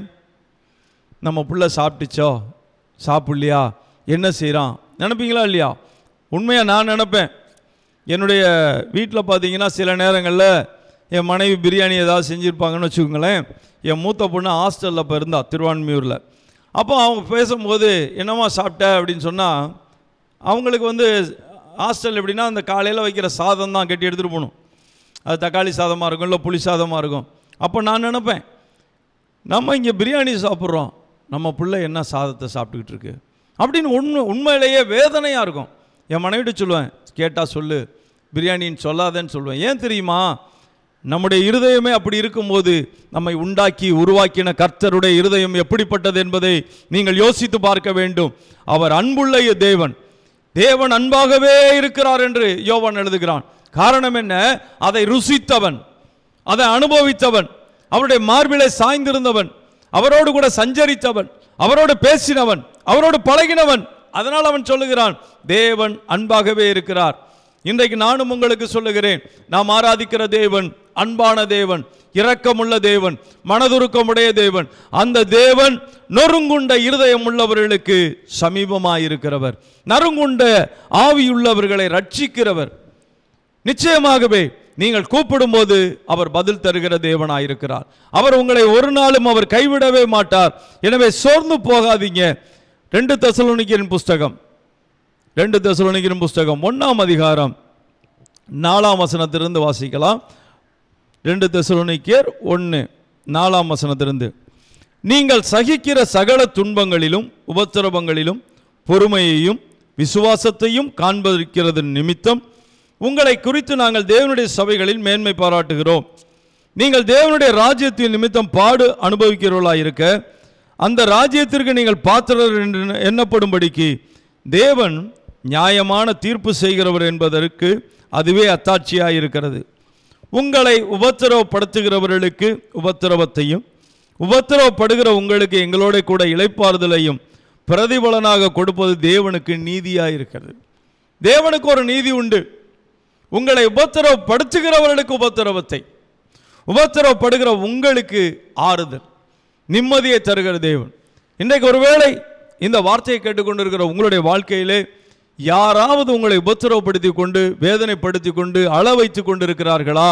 Speaker 1: நம்ம புள்ள சாப்பிட்டுச்சோ சாப்பிட்லையா என்ன செய்கிறான் நினைப்பீங்களா இல்லையா உண்மையாக நான் நினைப்பேன் என்னுடைய வீட்டில் பார்த்தீங்கன்னா சில நேரங்களில் என் மனைவி பிரியாணி ஏதாவது செஞ்சுருப்பாங்கன்னு வச்சுக்கோங்களேன் என் மூத்த பொண்ணு ஹாஸ்டலில் இப்போ இருந்தா திருவான்மியூரில் அப்போ அவங்க பேசும்போது என்னம்மா சாப்பிட்ட அப்படின்னு சொன்னால் அவங்களுக்கு வந்து ஹாஸ்டல் எப்படின்னா அந்த காலையில் வைக்கிற சாதம் தான் கட்டி எடுத்துகிட்டு போகணும் அது தக்காளி சாதமாக இருக்கும் இல்லை புளி சாதமாக இருக்கும் அப்போ நான் நினைப்பேன் நம்ம இங்கே பிரியாணி சாப்பிட்றோம் நம்ம பிள்ளை என்ன சாதத்தை சாப்பிட்டுக்கிட்டு இருக்கு அப்படின்னு உண்மை உண்மையிலேயே வேதனையாக இருக்கும் என் மனைவிட்ட சொல்லுவேன் கேட்டால் சொல்லு பிரியாணின்னு சொல்லாதேன்னு சொல்லுவேன் ஏன் தெரியுமா நம்முடைய இருதயமே அப்படி இருக்கும்போது நம்மை உண்டாக்கி உருவாக்கின கர்த்தருடைய இருதயம் எப்படிப்பட்டது என்பதை நீங்கள் யோசித்து பார்க்க வேண்டும் அவர் அன்புள்ள தேவன் தேவன் அன்பாகவே இருக்கிறார் என்று யோவான் எழுதுகிறான் காரணம் என்ன அதை ருசித்தவன் அதை அனுபவித்தவன் அவருடைய மார்பிலை சாய்ந்திருந்தவன் அவரோடு கூட சஞ்சரித்தவன் அவரோடு பேசினவன் அவரோடு பழகினவன் அதனால் அவன் சொல்லுகிறான் தேவன் அன்பாகவே இருக்கிறார் இன்றைக்கு நானும் உங்களுக்கு சொல்லுகிறேன் நாம் ஆராதிக்கிற தேவன் அன்பான தேவன் இரக்கமுள்ள தேவன் மனதுருக்கமுடைய தேவன் அந்த தேவன் நொறுங்குண்ட இருதயம் உள்ளவர்களுக்கு சமீபமாயிருக்கிறவர் நறுங்குண்ட ஆவியுள்ளவர்களை ரட்சிக்கிறவர் நிச்சயமாகவே நீங்கள் கூப்பிடும்போது அவர் பதில் தருகிற தேவனாயிருக்கிறார் அவர் உங்களை ஒரு நாளும் அவர் கைவிடவே மாட்டார் எனவே சோர்ந்து போகாதீங்க ரெண்டு தெசலோனிக்கின் புஸ்தகம் ரெண்டு தெசலோனிக்கின் புஸ்தகம் ஒன்றாம் அதிகாரம் நாலாம் வசனத்திலிருந்து வாசிக்கலாம் ரெண்டு தெசலோனிக்கேர் ஒன்று நாலாம் வசனத்திலிருந்து நீங்கள் சகிக்கிற சகல துன்பங்களிலும் உபத்திரவங்களிலும் பொறுமையையும் விசுவாசத்தையும் காண்பிருக்கிறது நிமித்தம் உங்களை குறித்து நாங்கள் தேவனுடைய சபைகளில் மேன்மை பாராட்டுகிறோம் நீங்கள் தேவனுடைய ராஜ்யத்தின் நிமித்தம் பாடு அனுபவிக்கிறவர்களாக இருக்க அந்த ராஜ்யத்திற்கு நீங்கள் பாத்திரர் என்று எண்ணப்படும்படிக்கு தேவன் நியாயமான தீர்ப்பு செய்கிறவர் என்பதற்கு அதுவே அத்தாட்சியாக இருக்கிறது உங்களை உபத்திரவப்படுத்துகிறவர்களுக்கு உபத்திரவத்தையும் உபத்திரவப்படுகிற உங்களுக்கு எங்களோட கூட இளைப்பாறுதலையும் பிரதிபலனாக கொடுப்பது தேவனுக்கு நீதியாக இருக்கிறது தேவனுக்கு ஒரு நீதி உண்டு உங்களை உபத்திரவப்படுத்துகிறவர்களுக்கு உபத்திரவத்தை உபத்திரவப்படுகிற உங்களுக்கு ஆறுதல் நிம்மதியை தருகிற தேவன் இன்றைக்கு ஒருவேளை இந்த வார்த்தையை கேட்டுக்கொண்டிருக்கிற உங்களுடைய வாழ்க்கையிலே யாராவது உங்களை உபத்திரவப்படுத்தி கொண்டு வேதனைப்படுத்தி கொண்டு அள வைத்து கொண்டிருக்கிறார்களா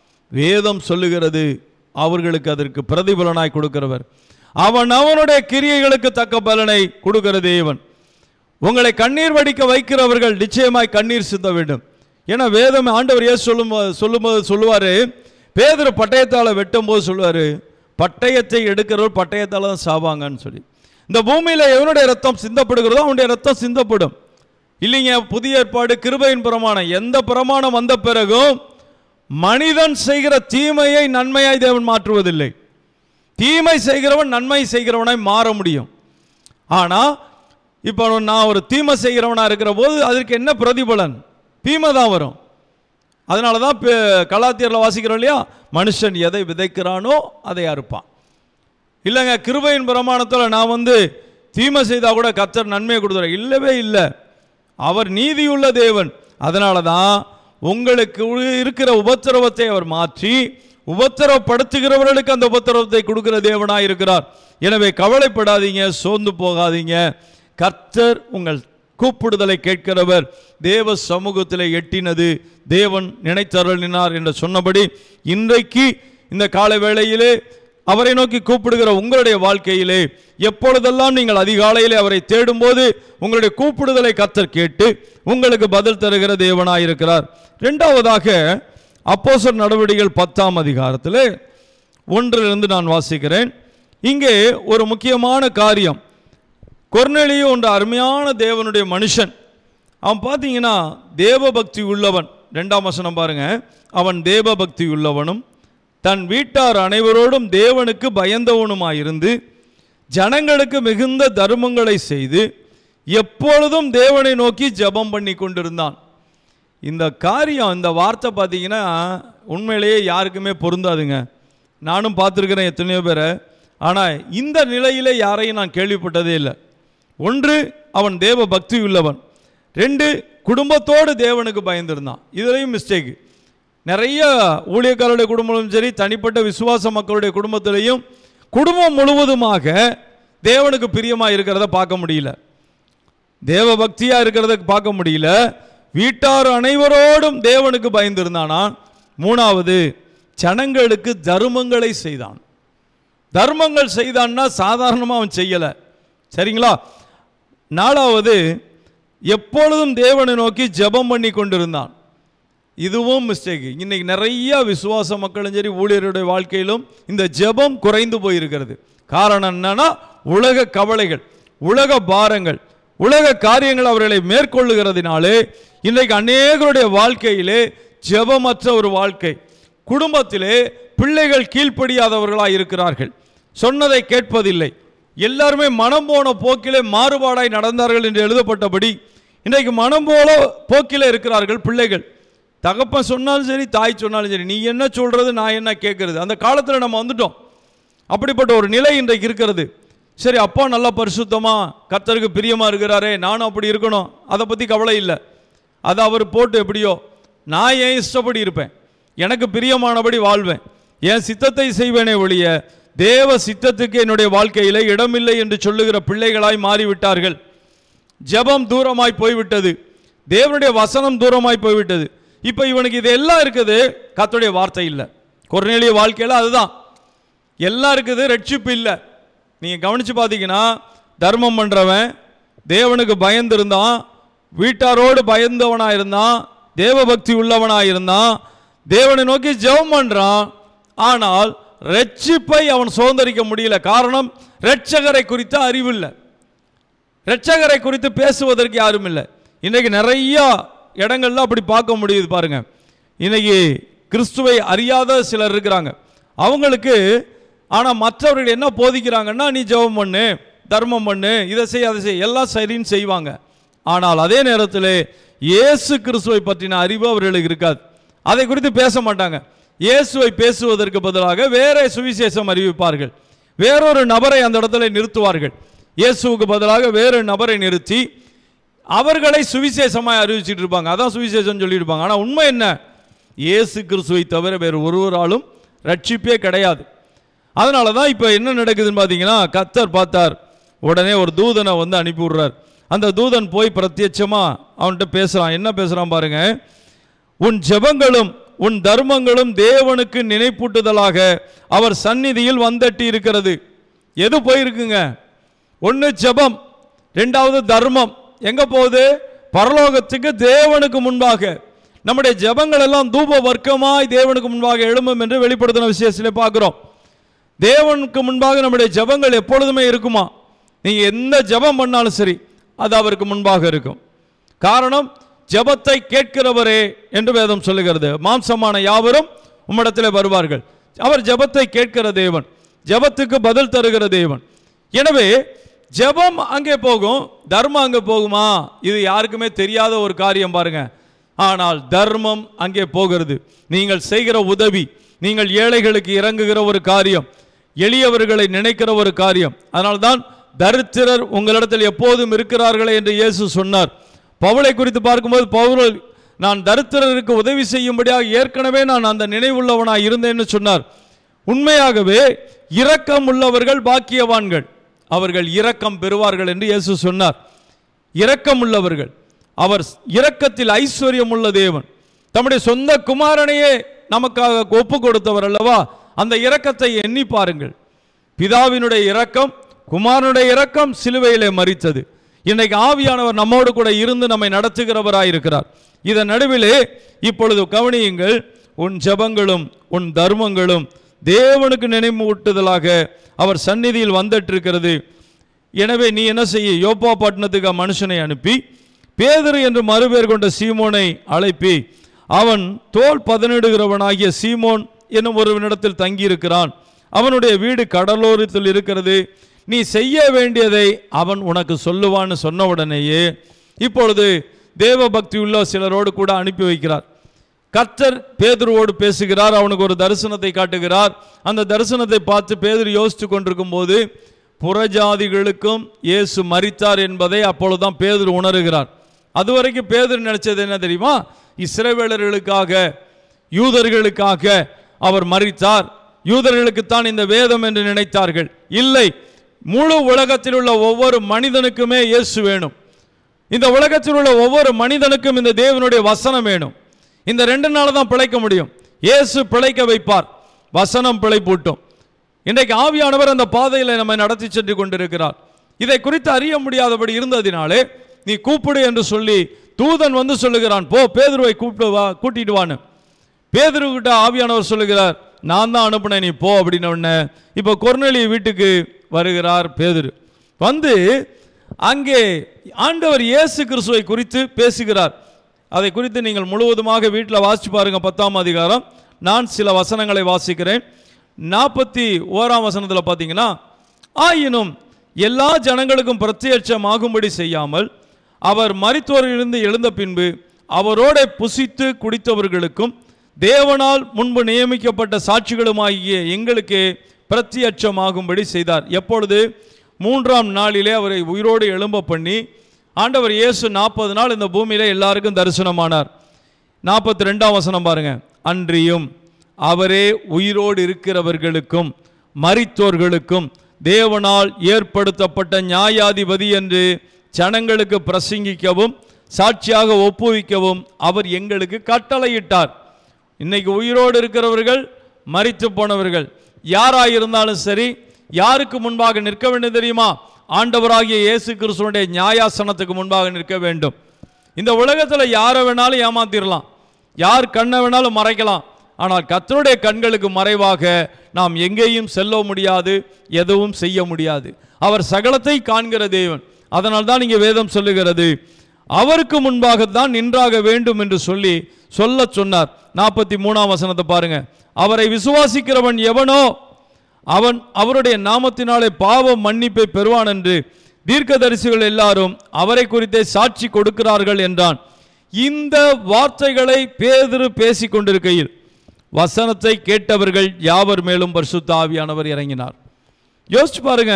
Speaker 1: வேதம் சொல்லுகிறது அவர்களுக்கு அதற்கு பிரதிபலனாய் கொடுக்கிறவர் அவன் அவனுடைய கிரியைகளுக்கு தக்க பலனை கொடுக்கிற தேவன் உங்களை கண்ணீர் வடிக்க வைக்கிறவர்கள் நிச்சயமாய் கண்ணீர் சிந்த வேண்டும் ஏன்னா வேதம் ஆண்டவர் ஏன் சொல்லும் சொல்லும்போது சொல்லுவார் பேதர் பட்டயத்தால் வெட்டும் போது சொல்லுவார் பட்டயத்தை எடுக்கிறவர் பட்டயத்தால் தான் சாவாங்கன்னு சொல்லி இந்த பூமியில் எவனுடைய ரத்தம் சிந்தப்படுகிறதோ அவனுடைய ரத்தம் சிந்தப்படும் இல்லைங்க புதிய ஏற்பாடு கிருபையின் பிரமாணம் எந்த பிரமாணம் வந்த பிறகும் மனிதன் செய்கிற தீமையை நன்மையாய் தேவன் மாற்றுவதில்லை தீமை செய்கிறவன் நன்மை செய்கிறவனாய் மாற முடியும் ஆனால் இப்போ நான் ஒரு தீமை செய்கிறவனாக இருக்கிற போது அதற்கு என்ன பிரதிபலன் தீமை தான் வரும் அதனால தான் கலாத்தியரில் வாசிக்கிறோம் இல்லையா மனுஷன் எதை விதைக்கிறானோ அதை அறுப்பான் இல்லைங்க கிருபையின் பிரமாணத்தில் நான் வந்து தீமை செய்தால் கூட கத்தர் நன்மையை கொடுத்துறேன் இல்லவே இல்லை அவர் நீதியுள்ள தேவன் அதனால தான் உங்களுக்கு இருக்கிற உபத்திரவத்தை அவர் மாற்றி உபத்திரவப்படுத்துகிறவர்களுக்கு அந்த உபத்திரவத்தை கொடுக்கிற தேவனாக இருக்கிறார் எனவே கவலைப்படாதீங்க சோர்ந்து போகாதீங்க கர்த்தர் உங்கள் கூப்பிடுதலை கேட்கிறவர் தேவ சமூகத்தில் எட்டினது தேவன் நினைத்தருளினார் என்று சொன்னபடி இன்றைக்கு இந்த கால வேளையிலே அவரை நோக்கி கூப்பிடுகிற உங்களுடைய வாழ்க்கையிலே எப்பொழுதெல்லாம் நீங்கள் அதிகாலையிலே அவரை தேடும்போது உங்களுடைய கூப்பிடுதலை கத்தர் கேட்டு உங்களுக்கு பதில் தருகிற தேவனாயிருக்கிறார் இரண்டாவதாக அப்போசர் நடவடிக்கைகள் பத்தாம் அதிகாரத்தில் ஒன்றிலிருந்து நான் வாசிக்கிறேன் இங்கே ஒரு முக்கியமான காரியம் கொர்நெலியோ என்ற அருமையான தேவனுடைய மனுஷன் அவன் பார்த்தீங்கன்னா தேவபக்தி உள்ளவன் ரெண்டாம் வசனம் பாருங்க அவன் தேவபக்தி உள்ளவனும் தன் வீட்டார் அனைவரோடும் தேவனுக்கு பயந்தவனுமாயிருந்து ஜனங்களுக்கு மிகுந்த தர்மங்களை செய்து எப்பொழுதும் தேவனை நோக்கி ஜெபம் பண்ணி கொண்டிருந்தான் இந்த காரியம் இந்த வார்த்தை பார்த்தீங்கன்னா உண்மையிலேயே யாருக்குமே பொருந்தாதுங்க நானும் பார்த்துருக்கிறேன் எத்தனையோ பேரை ஆனால் இந்த நிலையிலே யாரையும் நான் கேள்விப்பட்டதே இல்லை ஒன்று அவன் தேவ பக்தி உள்ளவன் ரெண்டு குடும்பத்தோடு தேவனுக்கு பயந்திருந்தான் இதுலேயும் மிஸ்டேக் நிறைய ஊழியக்காரருடைய குடும்பமும் சரி தனிப்பட்ட விசுவாச மக்களுடைய குடும்பத்திலையும் குடும்பம் முழுவதுமாக தேவனுக்கு பிரியமாக இருக்கிறத பார்க்க முடியல தேவ பக்தியாக இருக்கிறத பார்க்க முடியல வீட்டார் அனைவரோடும் தேவனுக்கு பயந்திருந்தானா மூணாவது ஜனங்களுக்கு தர்மங்களை செய்தான் தர்மங்கள் செய்தான்னா சாதாரணமாக அவன் செய்யலை சரிங்களா நாலாவது எப்பொழுதும் தேவனை நோக்கி ஜெபம் பண்ணி கொண்டிருந்தான் இதுவும் மிஸ்டேக் இன்னைக்கு நிறைய விசுவாச மக்களும் சரி ஊழியருடைய வாழ்க்கையிலும் இந்த ஜெபம் குறைந்து போயிருக்கிறது காரணம் என்னன்னா உலக கவலைகள் உலக பாரங்கள் உலக காரியங்கள் அவர்களை மேற்கொள்ளுகிறதுனாலே இன்றைக்கு அநேகருடைய வாழ்க்கையிலே ஜெபமற்ற ஒரு வாழ்க்கை குடும்பத்திலே பிள்ளைகள் கீழ்ப்படியாதவர்களாய் இருக்கிறார்கள் சொன்னதை கேட்பதில்லை எல்லாருமே மனம் போன போக்கிலே மாறுபாடாய் நடந்தார்கள் என்று எழுதப்பட்டபடி இன்றைக்கு மனம் போல போக்கிலே இருக்கிறார்கள் பிள்ளைகள் தகப்பன் சொன்னாலும் சரி தாய் சொன்னாலும் சரி நீ என்ன சொல்றது நான் என்ன கேட்கறது அந்த காலத்தில் நம்ம வந்துட்டோம் அப்படிப்பட்ட ஒரு நிலை இன்றைக்கு இருக்கிறது சரி அப்பா நல்லா பரிசுத்தமா கர்த்தருக்கு பிரியமா இருக்கிறாரே நானும் அப்படி இருக்கணும் அதை பற்றி கவலை இல்லை அதை அவர் போட்டு எப்படியோ நான் ஏன் இஷ்டப்படி இருப்பேன் எனக்கு பிரியமானபடி வாழ்வேன் என் சித்தத்தை செய்வேனே ஒழிய தேவ சித்தத்துக்கு என்னுடைய வாழ்க்கையில இடமில்லை என்று சொல்லுகிற பிள்ளைகளாய் மாறிவிட்டார்கள் ஜெபம் தூரமாய் போய்விட்டது தேவனுடைய வசனம் தூரமாய் போய்விட்டது இப்போ இவனுக்கு இது எல்லாம் இருக்குது கர்த்தருடைய வார்த்தை இல்லை கொர்நேலிய வாழ்க்கையில் அதுதான் எல்லாம் இருக்குது ரட்சிப்பு இல்லை நீங்கள் கவனித்து பார்த்தீங்கன்னா தர்மம் பண்ணுறவன் தேவனுக்கு பயந்திருந்தான் வீட்டாரோடு பயந்தவனாக இருந்தான் தேவபக்தி உள்ளவனாக இருந்தான் தேவனை நோக்கி ஜெபம் பண்ணுறான் ஆனால் ரட்சிப்பை அவன் சுதந்திரிக்க முடியல காரணம் ரட்சகரை குறித்த அறிவில்லை ரட்சகரை குறித்து பேசுவதற்கு யாரும் இல்லை இன்றைக்கு நிறைய இடங்கள்ல அப்படி பார்க்க முடியுது பாருங்க இன்னைக்கு கிறிஸ்துவை அறியாத சிலர் இருக்கிறாங்க அவங்களுக்கு ஆனால் மற்றவர்கள் என்ன போதிக்கிறாங்கன்னா நீ ஜெபம் பண்ணு தர்மம் பண்ணு இதை செய் அதை செய் எல்லாம் சரின்னு செய்வாங்க ஆனால் அதே நேரத்தில் இயேசு கிறிஸ்துவை பற்றின அறிவு அவர்களுக்கு இருக்காது அதை குறித்து பேச மாட்டாங்க இயேசுவை பேசுவதற்கு பதிலாக வேற சுவிசேஷம் அறிவிப்பார்கள் வேறொரு நபரை அந்த இடத்துல நிறுத்துவார்கள் இயேசுவுக்கு பதிலாக வேறு நபரை நிறுத்தி அவர்களை சுவிசேஷமாய் அறிவிச்சிட்டு இருப்பாங்க அதான் சுவிசேஷம் சொல்லியிருப்பாங்க ஆனால் உண்மை என்ன இயேசு கிறிஸ்துவை தவிர வேறு ஒருவராலும் ரட்சிப்பே கிடையாது அதனால தான் இப்போ என்ன நடக்குதுன்னு பார்த்தீங்கன்னா கத்தர் பார்த்தார் உடனே ஒரு தூதனை வந்து அனுப்பி விடுறார் அந்த தூதன் போய் பிரத்யட்சமா அவன்கிட்ட பேசுறான் என்ன பேசுறான் பாருங்க உன் ஜெபங்களும் உன் தர்மங்களும் தேவனுக்கு நினைப்பூட்டுதலாக அவர் சந்நிதியில் வந்தட்டி இருக்கிறது எது போயிருக்குங்க ஒன்று ஜெபம் ரெண்டாவது தர்மம் எங்க போகுது பரலோகத்துக்கு தேவனுக்கு முன்பாக நம்முடைய ஜெபங்கள் எல்லாம் தூப வர்க்கமாய் தேவனுக்கு முன்பாக எழும்பும் என்று வெளிப்படுத்தின விசேஷத்திலே பார்க்கிறோம் தேவனுக்கு முன்பாக நம்முடைய ஜெபங்கள் எப்பொழுதுமே இருக்குமா நீங்க எந்த ஜெபம் பண்ணாலும் சரி அது அவருக்கு முன்பாக இருக்கும் காரணம் ஜெபத்தை கேட்கிறவரே என்று வேதம் சொல்லுகிறது மாம்சமான யாவரும் உம்மிடத்தில் வருவார்கள் அவர் ஜெபத்தை கேட்கிற தேவன் ஜெபத்துக்கு பதில் தருகிற தேவன் எனவே ஜெபம் அங்கே போகும் தர்மம் அங்கே போகுமா இது யாருக்குமே தெரியாத ஒரு காரியம் பாருங்க ஆனால் தர்மம் அங்கே போகிறது நீங்கள் செய்கிற உதவி நீங்கள் ஏழைகளுக்கு இறங்குகிற ஒரு காரியம் எளியவர்களை நினைக்கிற ஒரு காரியம் அதனால்தான் தரித்திரர் உங்களிடத்தில் எப்போதும் இருக்கிறார்களே என்று இயேசு சொன்னார் பவுலை குறித்து பார்க்கும்போது பவுல் நான் தரித்திரருக்கு உதவி செய்யும்படியாக ஏற்கனவே நான் அந்த நினைவுள்ளவனாய் இருந்தேன்னு சொன்னார் உண்மையாகவே இரக்கம் உள்ளவர்கள் பாக்கியவான்கள் அவர்கள் இரக்கம் பெறுவார்கள் என்று இயேசு சொன்னார் இரக்கம் உள்ளவர்கள் அவர் இரக்கத்தில் ஐஸ்வர்யம் உள்ள தேவன் தம்முடைய சொந்த குமாரனையே நமக்காக ஒப்பு கொடுத்தவர் அல்லவா அந்த இரக்கத்தை எண்ணி பாருங்கள் பிதாவினுடைய இரக்கம் குமாரனுடைய இரக்கம் சிலுவையிலே மறித்தது இன்னைக்கு ஆவியானவர் நம்மோடு கூட இருந்து நம்மை நடத்துகிறவராயிருக்கிறார் இதன் நடுவிலே இப்பொழுது கவனியுங்கள் உன் ஜெபங்களும் உன் தர்மங்களும் தேவனுக்கு நினைவூட்டுதலாக அவர் சந்நிதியில் வந்துட்டு இருக்கிறது எனவே நீ என்ன செய்ய யோப்பா பட்டணத்துக்கு மனுஷனை அனுப்பி பேதுரு என்று மறுபேர் கொண்ட சீமோனை அழைப்பி அவன் தோல் பதனிடுகிறவனாகிய சீமோன் என்னும் ஒருவனிடத்தில் தங்கியிருக்கிறான் அவனுடைய வீடு கடலோரத்தில் இருக்கிறது நீ செய்ய வேண்டியதை அவன் உனக்கு சொல்லுவான்னு சொன்ன உடனேயே இப்பொழுது தேவ பக்தி உள்ள சிலரோடு கூட அனுப்பி வைக்கிறார் கர்த்தர் பேதுருவோடு பேசுகிறார் அவனுக்கு ஒரு தரிசனத்தை காட்டுகிறார் அந்த தரிசனத்தை பார்த்து பேதுரு யோசித்து கொண்டிருக்கும் போது புறஜாதிகளுக்கும் இயேசு மரித்தார் என்பதை அப்பொழுதுதான் பேதுரு உணர்கிறார் அதுவரைக்கும் பேதுரு நினைச்சது என்ன தெரியுமா இஸ்ரவேலர்களுக்காக யூதர்களுக்காக அவர் மரித்தார் யூதர்களுக்குத்தான் இந்த வேதம் என்று நினைத்தார்கள் இல்லை முழு உலகத்தில் உள்ள ஒவ்வொரு மனிதனுக்குமே இயேசு வேணும் இந்த உலகத்தில் உள்ள ஒவ்வொரு மனிதனுக்கும் இந்த தேவனுடைய வசனம் வேணும் இந்த ரெண்டு நாள் தான் பிழைக்க முடியும் இயேசு பிழைக்க வைப்பார் வசனம் பிழைப்பூட்டும் இன்றைக்கு ஆவியானவர் அந்த பாதையில் நம்மை நடத்தி சென்று கொண்டிருக்கிறார் இதை குறித்து அறிய முடியாதபடி இருந்ததினாலே நீ கூப்பிடு என்று சொல்லி தூதன் வந்து சொல்லுகிறான் போ பேதுருவை கூப்பிட்டு வா கூட்டிட்டு வான்னு பேதுருக்கிட்ட ஆவியானவர் சொல்லுகிறார் நான் தான் அனுப்புனேன் நீ போ அப்படின்ன உடனே இப்போ கொர்நெலி வீட்டுக்கு வருகிறார் பேதுரு வந்து அங்கே ஆண்டவர் இயேசு கிறிஸ்துவை குறித்து பேசுகிறார் அதை குறித்து நீங்கள் முழுவதுமாக வீட்டில் வாசிச்சு பாருங்க பத்தாம் அதிகாரம் நான் சில வசனங்களை வாசிக்கிறேன் நாற்பத்தி ஓராம் வசனத்தில் பார்த்தீங்கன்னா ஆயினும் எல்லா ஜனங்களுக்கும் பிரத்யட்சமாகும்படி செய்யாமல் அவர் மரித்தோரிலிருந்து எழுந்த பின்பு அவரோட புசித்து குடித்தவர்களுக்கும் தேவனால் முன்பு நியமிக்கப்பட்ட சாட்சிகளுமாகிய எங்களுக்கு பிரத்யட்சமாகும்படி செய்தார் எப்பொழுது மூன்றாம் நாளிலே அவரை உயிரோடு எழும்ப பண்ணி ஆண்டவர் இயேசு நாற்பது நாள் இந்த பூமியிலே எல்லாருக்கும் தரிசனமானார் நாற்பத்தி ரெண்டாம் வசனம் பாருங்க அன்றியும் அவரே உயிரோடு இருக்கிறவர்களுக்கும் மரித்தோர்களுக்கும் தேவனால் ஏற்படுத்தப்பட்ட நியாயாதிபதி என்று ஜனங்களுக்கு பிரசங்கிக்கவும் சாட்சியாக ஒப்புவிக்கவும் அவர் எங்களுக்கு கட்டளையிட்டார் இன்னைக்கு உயிரோடு இருக்கிறவர்கள் மரித்து போனவர்கள் யாராயிருந்தாலும் சரி யாருக்கு முன்பாக நிற்க வேண்டும் தெரியுமா ஆண்டவராகிய இயேசு கிறிஸ்துவனுடைய நியாயாசனத்துக்கு முன்பாக நிற்க வேண்டும் இந்த உலகத்தில் யாரை வேணாலும் ஏமாத்திரலாம் யார் கண்ணை வேணாலும் மறைக்கலாம் ஆனால் கர்த்தருடைய கண்களுக்கு மறைவாக நாம் எங்கேயும் செல்ல முடியாது எதுவும் செய்ய முடியாது அவர் சகலத்தை காண்கிற தேவன் அதனால் தான் இங்கே வேதம் சொல்லுகிறது அவருக்கு முன்பாகத்தான் நின்றாக வேண்டும் என்று சொல்லி சொல்ல சொன்னார் நாற்பத்தி மூணாம் வசனத்தை பாருங்க அவரை விசுவாசிக்கிறவன் எவனோ அவன் அவருடைய நாமத்தினாலே பாவ மன்னிப்பை பெறுவான் என்று தீர்க்கதரிசிகள் எல்லாரும் அவரை குறித்தே சாட்சி கொடுக்கிறார்கள் என்றான் இந்த வார்த்தைகளை பேதுரு பேசிக் கொண்டிருக்கையில் வசனத்தை கேட்டவர்கள் யாவர் மேலும் பரிசுத்த ஆவியானவர் இறங்கினார் யோசிச்சு பாருங்க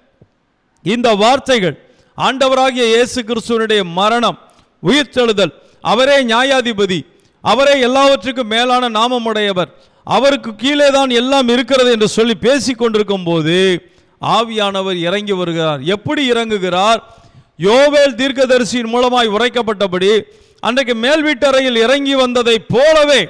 Speaker 1: இந்த வார்த்தைகள் ஆண்டவராகிய இயேசு கிறிஸ்துவனுடைய மரணம் உயிர்த்தெழுதல் அவரே நியாயாதிபதி அவரே எல்லாவற்றுக்கும் மேலான நாமமுடையவர் அவருக்கு கீழே தான் எல்லாம் இருக்கிறது என்று சொல்லி பேசிக் கொண்டிருக்கும் போது ஆவியானவர் இறங்கி வருகிறார் எப்படி இறங்குகிறார் யோவேல் தீர்க்கதரிசியின் மூலமாய் உரைக்கப்பட்டபடி அன்றைக்கு மேல் வீட்டறையில் இறங்கி வந்ததை போலவே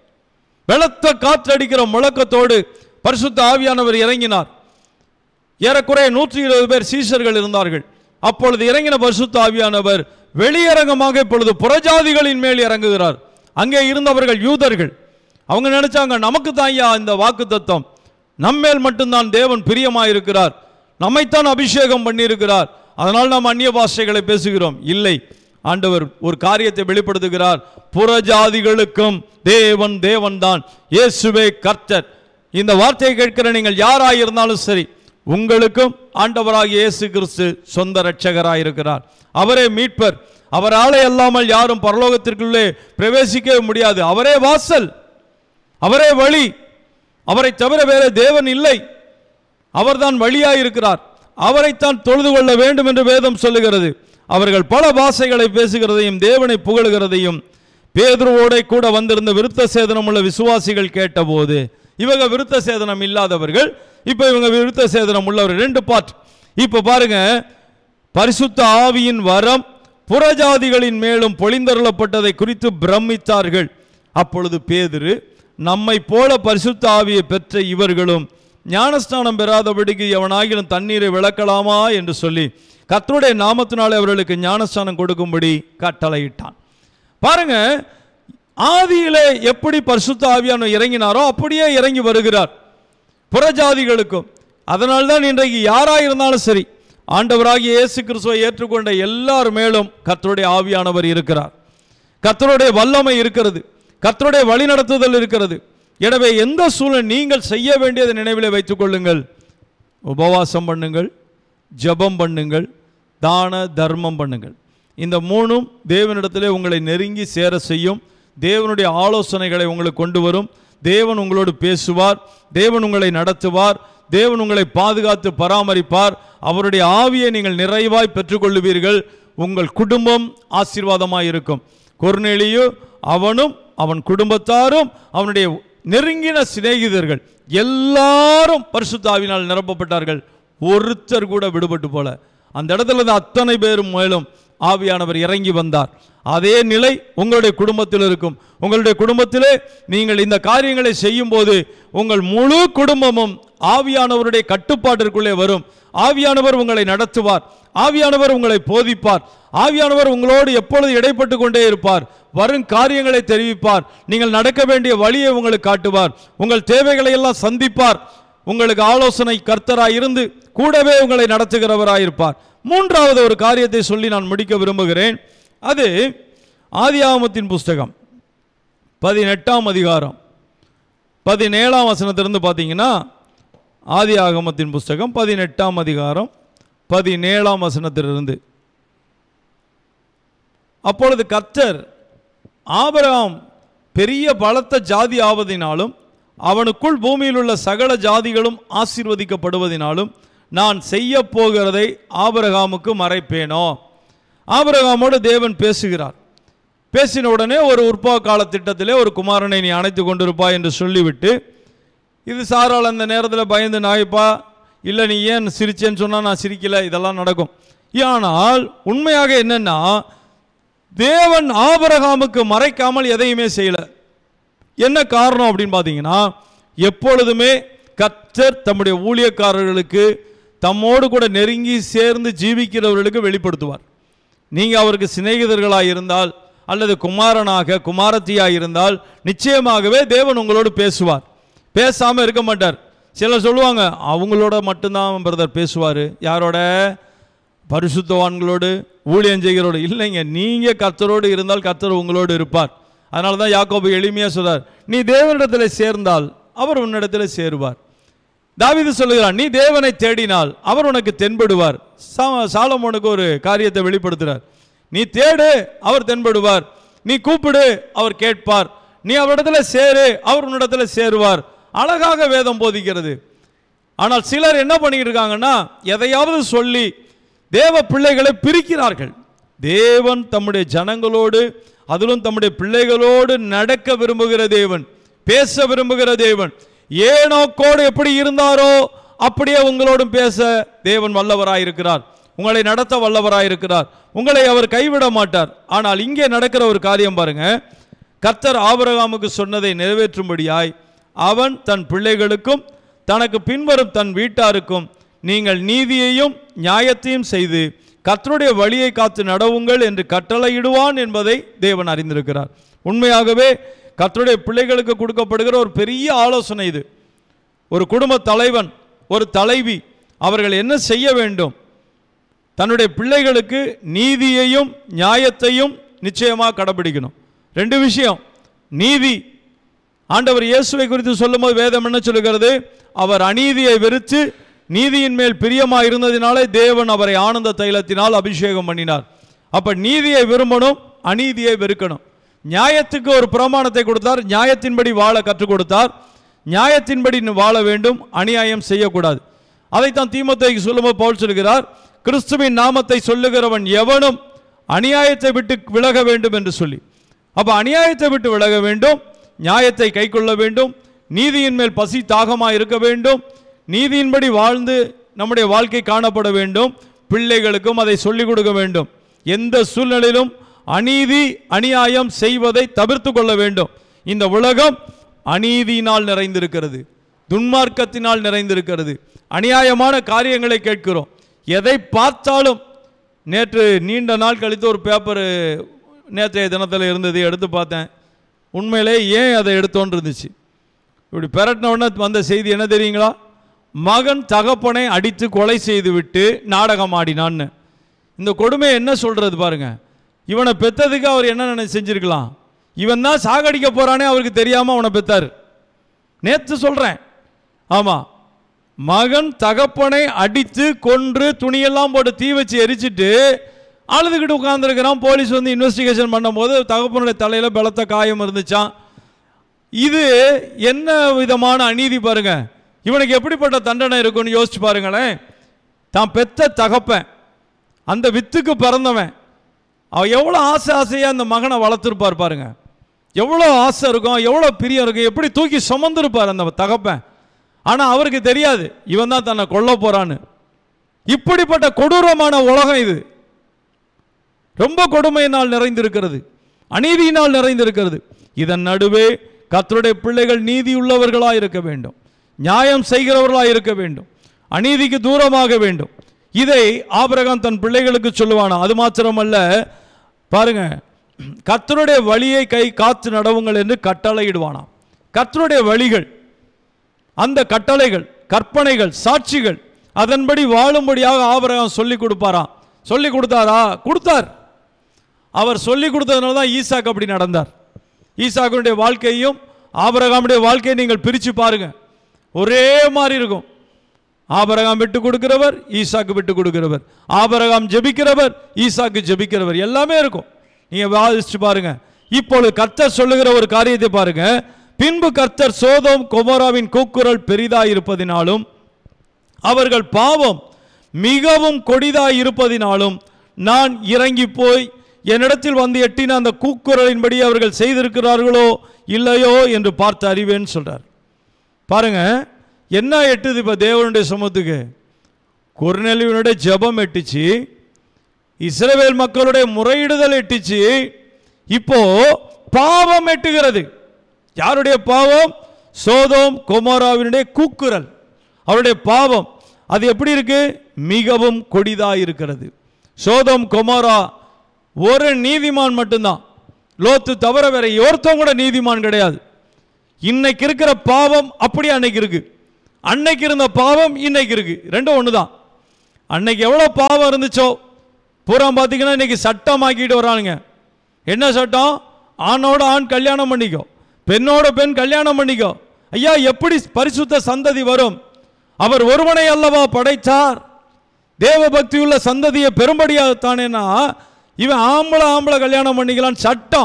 Speaker 1: பலத்த காற்றடிக்கிற முழக்கத்தோடு பரிசுத்த ஆவியானவர் இறங்கினார் ஏறக்குறைய நூற்றி இருபது பேர் சீஷர்கள் இருந்தார்கள் அப்பொழுது இறங்கின பரிசுத்த ஆவியானவர் வெளியரங்கமாக இப்பொழுது புறஜாதிகளின் மேல் இறங்குகிறார் அங்கே இருந்தவர்கள் யூதர்கள் அவங்க நினைச்சாங்க நமக்கு தான்யா இந்த வாக்கு தத்துவம் நம்மேல் மட்டும்தான் தேவன் பிரியமாயிருக்கிறார் நம்மைத்தான் அபிஷேகம் பண்ணியிருக்கிறார் அதனால் நாம் அந்நிய பாஷைகளை பேசுகிறோம் இல்லை ஆண்டவர் ஒரு காரியத்தை வெளிப்படுத்துகிறார் புறஜாதிகளுக்கும் தேவன் தேவன்தான் இயேசுவே கர்த்தர் இந்த வார்த்தையை கேட்கிற நீங்கள் யாராயிருந்தாலும் சரி உங்களுக்கும் ஆண்டவராகிய இயேசு கிறிஸ்து சொந்த இரட்சகராயிருக்கிறார் அவரே மீட்பர் அவராலே அல்லாமல் யாரும் பரலோகத்திற்குள்ளே பிரவேசிக்கவே முடியாது அவரே வாசல் அவரே வழி அவரை தவிர வேற தேவன் இல்லை அவர்தான் வழியாயிருக்கிறார் அவரைத்தான் தொழுது கொள்ள வேண்டும் என்று வேதம் சொல்லுகிறது அவர்கள் பல பாஷைகளை பேசுகிறதையும் தேவனை புகழுகிறதையும் பேதுருவோட கூட வந்திருந்த விருத்த சேதனம் உள்ள விசுவாசிகள் கேட்டபோது இவங்க விருத்த சேதனம் இல்லாதவர்கள் இப்போ இவங்க விருத்த சேதனம் உள்ளவர்கள் ரெண்டு பார்ட் இப்போ பாருங்க பரிசுத்த ஆவியின் வரம் புறஜாதிகளின் மேலும் பொழிந்தருளப்பட்டதை குறித்து பிரமித்தார்கள் அப்பொழுது பேதுரு நம்மை போல பரிசுத்த ஆவியை பெற்ற இவர்களும் ஞானஸ்நானம் பெறாதபடிக்கு எவனாகிலும் தண்ணீரை விளக்கலாமா என்று சொல்லி கர்த்தருடைய நாமத்தினாலே அவர்களுக்கு ஞானஸ்நானம் கொடுக்கும்படி கட்டளையிட்டான் பாருங்க ஆதியிலே எப்படி பரிசுத்த ஆவியானவர் இறங்கினாரோ அப்படியே இறங்கி வருகிறார் புறஜாதிகளுக்கும் அதனால்தான் இன்றைக்கு யாராயிருந்தாலும் சரி ஆண்டவராகிய இயேசு கிறிஸ்துவை ஏற்றுக்கொண்ட எல்லார் மேலும் கர்த்தருடைய ஆவியானவர் இருக்கிறார் கர்த்தருடைய வல்லமை இருக்கிறது கர்த்தருடைய வழிநடத்துதல் இருக்கிறது எனவே எந்த சூழல் நீங்கள் செய்ய வேண்டியதை நினைவிலே வைத்துக் கொள்ளுங்கள் உபவாசம் பண்ணுங்கள் ஜெபம் பண்ணுங்கள் தான தர்மம் பண்ணுங்கள் இந்த மூணும் தேவனிடத்திலே உங்களை நெருங்கி சேர செய்யும் தேவனுடைய ஆலோசனைகளை உங்களுக்கு கொண்டு வரும் தேவன் உங்களோடு பேசுவார் தேவன் உங்களை நடத்துவார் தேவன் உங்களை பாதுகாத்து பராமரிப்பார் அவருடைய ஆவியை நீங்கள் நிறைவாய் பெற்றுக்கொள்ளுவீர்கள் உங்கள் குடும்பம் ஆசீர்வாதமாய் இருக்கும் கொர்நேலியு அவனும் அவன் குடும்பத்தாரும் அவனுடைய நெருங்கின சிநேகிதர்கள் எல்லாரும் பரிசுத்தாவினால் நிரப்பப்பட்டார்கள் ஒருத்தர் கூட விடுபட்டு போல அந்த இடத்துல இருந்து அத்தனை பேரும் மேலும் ஆவியானவர் இறங்கி வந்தார் அதே நிலை உங்களுடைய குடும்பத்தில் இருக்கும் உங்களுடைய குடும்பத்திலே நீங்கள் இந்த காரியங்களை செய்யும் போது உங்கள் முழு குடும்பமும் ஆவியானவருடைய கட்டுப்பாட்டிற்குள்ளே வரும் ஆவியானவர் உங்களை நடத்துவார் ஆவியானவர் உங்களை போதிப்பார் ஆவியானவர் உங்களோடு எப்பொழுது இடைப்பட்டு கொண்டே இருப்பார் வரும் காரியங்களை தெரிவிப்பார் நீங்கள் நடக்க வேண்டிய வழியை உங்களுக்கு காட்டுவார் உங்கள் தேவைகளை எல்லாம் சந்திப்பார் உங்களுக்கு ஆலோசனை கர்த்தராய் இருந்து கூடவே உங்களை நடத்துகிறவராயிருப்பார் மூன்றாவது ஒரு காரியத்தை சொல்லி நான் முடிக்க விரும்புகிறேன் அது ஆதியாகமத்தின் புஸ்தகம் பதினெட்டாம் அதிகாரம் பதினேழாம் வசனத்திலிருந்து பார்த்தீங்கன்னா ஆதி ஆகமத்தின் புஸ்தகம் பதினெட்டாம் அதிகாரம் பதினேழாம் வசனத்திலிருந்து அப்பொழுது கர்த்தர் ஆபிரகாம் பெரிய பலத்த ஜாதி ஆவதினாலும் அவனுக்குள் பூமியில் உள்ள சகல ஜாதிகளும் ஆசீர்வதிக்கப்படுவதினாலும் நான் செய்ய போகிறதை ஆபிரகாமுக்கு மறைப்பேனோ ஆபிரகாமோடு தேவன் பேசுகிறார் பேசின உடனே ஒரு உற்பா கால திட்டத்திலே ஒரு குமாரனை நீ அணைத்து கொண்டிருப்பாய் என்று சொல்லிவிட்டு இது சாரால் அந்த நேரத்தில் பயந்து நாய்ப்பா இல்லை நீ ஏன் சிரிச்சேன்னு சொன்னால் நான் சிரிக்கல இதெல்லாம் நடக்கும் ஆனால் உண்மையாக என்னன்னா தேவன் ஆபரகாமுக்கு மறைக்காமல் எதையுமே செய்யல என்ன காரணம் அப்படின்னு பார்த்தீங்கன்னா எப்பொழுதுமே கர்த்தர் தம்முடைய ஊழியக்காரர்களுக்கு தம்மோடு கூட நெருங்கி சேர்ந்து ஜீவிக்கிறவர்களுக்கு வெளிப்படுத்துவார் நீங்க அவருக்கு சிநேகிதர்களாக இருந்தால் அல்லது குமாரனாக குமாரத்தியாக இருந்தால் நிச்சயமாகவே தேவன் உங்களோடு பேசுவார் பேசாம இருக்க மாட்டார் சிலர் சொல்லுவாங்க அவங்களோட மட்டும்தான் பிரதர் பேசுவார் யாரோட பரிசுத்தவான்களோடு ஊழியம் செய்கிறோடு இல்லைங்க நீங்க கர்த்தரோடு இருந்தால் கர்த்தர் உங்களோடு இருப்பார் அதனால தான் யாக்கோபு எளிமையா சொல்றார் நீ தேவனிடத்தில் சேர்ந்தால் அவர் உன்னிடத்தில் சேருவார் தாவீது சொல்லுகிறார் நீ தேவனை தேடினால் அவர் உனக்கு தென்படுவார் சா- சாலமோனுக்கு ஒரு காரியத்தை வெளிப்படுத்துறார் நீ தேடு அவர் தென்படுவார் நீ கூப்பிடு அவர் கேட்பார் நீ அவரிடத்துல சேரு அவர் உன்னிடத்துல சேருவார் அழகாக வேதம் போதிக்கிறது ஆனால் சிலர் என்ன பண்ணிட்டு இருக்காங்கன்னா எதையாவது சொல்லி தேவ பிள்ளைகளை பிரிக்கிறார்கள் தேவன் தம்முடைய ஜனங்களோடு அதிலும் தம்முடைய பிள்ளைகளோடு நடக்க விரும்புகிற தேவன் பேச விரும்புகிற தேவன் ஏனோக்கோடு எப்படி இருந்தாரோ அப்படியே உங்களோடும் பேச தேவன் வல்லவராயிருக்கிறார் உங்களை நடத்த வல்லவராயிருக்கிறார் உங்களை அவர் கைவிட மாட்டார் ஆனால் இங்கே நடக்கிற ஒரு காரியம் பாருங்க கர்த்தர் ஆபிரகாமுக்கு சொன்னதை நிறைவேற்றும்படியாய் அவன் தன் பிள்ளைகளுக்கும் தனக்கு பின்வரும் தன் வீட்டாருக்கும் நீங்கள் நீதியையும் நியாயத்தையும் செய்து கர்த்தருடைய வழியை காத்து நடவுங்கள் என்று கட்டளையிடுவான் என்பதை தேவன் அறிந்திருக்கிறார் உண்மையாகவே கர்த்தருடைய பிள்ளைகளுக்கு கொடுக்கப்படுகிற ஒரு பெரிய ஆலோசனை இது ஒரு குடும்ப தலைவன் ஒரு தலைவி அவர்கள் என்ன செய்ய வேண்டும் தன்னுடைய பிள்ளைகளுக்கு நீதியையும் நியாயத்தையும் நிச்சயமாக கடைபிடிக்கணும் ரெண்டு விஷயம் நீதி ஆண்டவர் இயேசுவை குறித்து சொல்லும்போது வேதம் என்ன சொல்லுகிறது அவர் அநீதியை வெறுத்து நீதியின் மேல் பிரியமாக இருந்ததினாலே தேவன் அவரை ஆனந்த தைலத்தினால் அபிஷேகம் பண்ணினார் அப்ப நீதியை விரும்பணும் அநீதியை வெறுக்கணும் நியாயத்துக்கு ஒரு பிரமாணத்தை கொடுத்தார் நியாயத்தின்படி வாழ கற்றுக் கொடுத்தார் நியாயத்தின்படி நீ வாழ வேண்டும் அநியாயம் செய்யக்கூடாது அதைத்தான் தீமோத்தேயுக்கு சொல்லும்போது பவுல் சொல்கிறார் கிறிஸ்துவின் நாமத்தை சொல்லுகிறவன் எவனும் அநியாயத்தை விட்டு விலக வேண்டும் என்று சொல்லி அப்ப அநியாயத்தை விட்டு விலக வேண்டும் நியாயத்தை கைக்கொள்ள வேண்டும் நீதியின் மேல் பசி தாகமாக இருக்க வேண்டும் நீதியின்படி வாழ்ந்து நம்முடைய வாழ்க்கை காணப்பட வேண்டும் பிள்ளைகளுக்கும் அதை சொல்லிக் கொடுக்க வேண்டும் எந்த சூழ்நிலையிலும் அநீதி அநியாயம் செய்வதை தவிர்த்து கொள்ள வேண்டும் இந்த உலகம் அநீதியினால் நிறைந்திருக்கிறது துன்மார்க்கத்தினால் நிறைந்திருக்கிறது அநியாயமான காரியங்களை கேட்கிறோம் எதை பார்த்தாலும் நேற்று நீண்ட நாள் கழித்து ஒரு பேப்பர் நேற்றைய தினத்தில் இருந்தது எடுத்து பார்த்தேன் உண்மையிலே ஏன் அதை எடுத்தோன்னு இருந்துச்சு இப்படி பெரட்டின உடனே வந்த செய்தி என்ன தெரியுங்களா மகன் தகப்பனை அடித்து கொலை செய்து விட்டு நாடகம் ஆடினான்னு இந்த கொடுமை என்ன சொல்றது பாருங்க இவனை பெத்ததுக்கு அவர் என்ன நினை- செஞ்சிருக்கலாம் இவன் தான் சாகடிக்க போறானே அவருக்கு தெரியாம அவனை பெத்தாரு நேத்து சொல்றேன் ஆமா மகன் தகப்பனை அடித்து கொன்று துணியெல்லாம் போட்டு தீ வச்சு எரிச்சிட்டு அழுதுகிட்டு உட்கார்ந்துருக்கிறான் போலீஸ் வந்து இன்வெஸ்டிகேஷன் பண்ணும்போது தகப்பனுடைய தலையில பலத்த காயம் இருந்துச்சான் இது என்ன விதமான அநீதி பாருங்க இவனுக்கு எப்படிப்பட்ட தண்டனை இருக்குன்னு யோசிச்சு பாருங்களேன் தான் பெத்த தகப்பன் அந்த வித்துக்கு பிறந்தவன் அவன் எவ்வளோ ஆசை ஆசையாக அந்த மகனை வளர்த்துருப்பார் பாருங்க எவ்வளோ ஆசை இருக்கும் எவ்வளோ பிரியம் இருக்கும் எப்படி தூக்கி சுமந்திருப்பார் அந்த தகப்பன் ஆனால் அவருக்கு தெரியாது இவன் தான் தன்னை கொல்ல போறான்னு இப்படிப்பட்ட கொடூரமான உலகம் இது ரொம்ப கொடுமையினால் நிறைந்திருக்கிறது அநீதியினால் நிறைந்திருக்கிறது இதன் நடுவே கர்த்தருடைய பிள்ளைகள் நீதி உள்ளவர்களாக இருக்க வேண்டும் நியாயம் செய்கிறவர்களாக இருக்க வேண்டும் அநீதிக்கு தூரமாக வேண்டும் இதை ஆபிரகாம் தன் பிள்ளைகளுக்கு சொல்லுவானா அது மாத்திரமல்ல பாருங்க கர்த்தருடைய வழியை கை காத்து நடவுங்கள் என்று கட்டளையிடுவானாம் கர்த்தருடைய வழிகள் அந்த கட்டளைகள் கற்பனைகள் சாட்சிகள் அதன்படி வாழும்படியாக ஆபிரகாம் சொல்லி கொடுப்பாராம் சொல்லி கொடுத்தாரா கொடுத்தார் அவர் சொல்லி கொடுத்ததுனால தான் ஈசாக்கு அப்படி நடந்தார் ஈசாக்குடைய வாழ்க்கையும் ஆபிரகாமுடைய வாழ்க்கையை நீங்கள் பிரித்து பாருங்க ஒரே மாதிரி இருக்கும் ஆபரகாம் விட்டு கொடுக்கிறவர் ஈசாக்கு விட்டு கொடுக்கிறவர் ஆபரகாம் ஜெபிக்கிறவர் ஈசாக்கு ஜெபிக்கிறவர் எல்லாமே இருக்கும் நீங்க வாதிச்சு பாருங்க இப்பொழுது கர்த்தர் சொல்லுகிற ஒரு காரியத்தை பாருங்க பின்பு கர்த்தர் சோதோம் கொமோராவின் கூக்குரல் பெரிதாய் இருப்பதினாலும் அவர்கள் பாவம் மிகவும் கொடிதாய் இருப்பதினாலும் நான் இறங்கி போய் என்னிடத்தில் வந்து எட்டின அந்த கூக்குரலின்படி அவர்கள் செய்திருக்கிறார்களோ இல்லையோ என்று பார்த்து அறிவேன்னு சொல்றார் பாருங்க என்ன எட்டுது இப்போ தேவனுடைய சமூகத்துக்கு குறுநெல்வியனுடைய ஜெபம் எட்டுச்சு இஸ்ரவேல் மக்களுடைய முறையிடுதல் எட்டுச்சு இப்போ பாவம் எட்டுகிறது யாருடைய பாவம் சோதோம் கொமோராவினுடைய கூக்குரல் அவருடைய பாவம் அது எப்படி இருக்கு மிகவும் கொடிதா இருக்கிறது சோதோம் கொமோரா ஒரு நீதிமான் மட்டும்தான் லோத்து தவிர வேற ஒருத்தவங்க கூட நீதிமான் கிடையாது இன்னைக்கு இருக்கிற பாவம் அப்படி அன்னைக்கு இருக்கு அன்னைக்கு இருந்த பாவம் இன்னைக்கு இருக்கு ரெண்டும் ஒன்று தான் அன்னைக்கு எவ்வளோ பாவம் இருந்துச்சோ பூரா பார்த்தீங்கன்னா இன்னைக்கு சட்டமாக்கிட்டு வரானுங்க என்ன சட்டம் ஆணோட ஆண் கல்யாணம் பண்ணிக்கோ பெண்ணோட பெண் கல்யாணம் பண்ணிக்கோ ஐயா எப்படி பரிசுத்த சந்ததி வரும் அவர் ஒருவனை அல்லவா படைத்தார் தேவ பக்தி உள்ள சந்ததியை பெரும்படியாகத்தானேனா இவன் ஆம்பளை ஆம்பளை கல்யாணம் பண்ணிக்கலாம் சட்டம்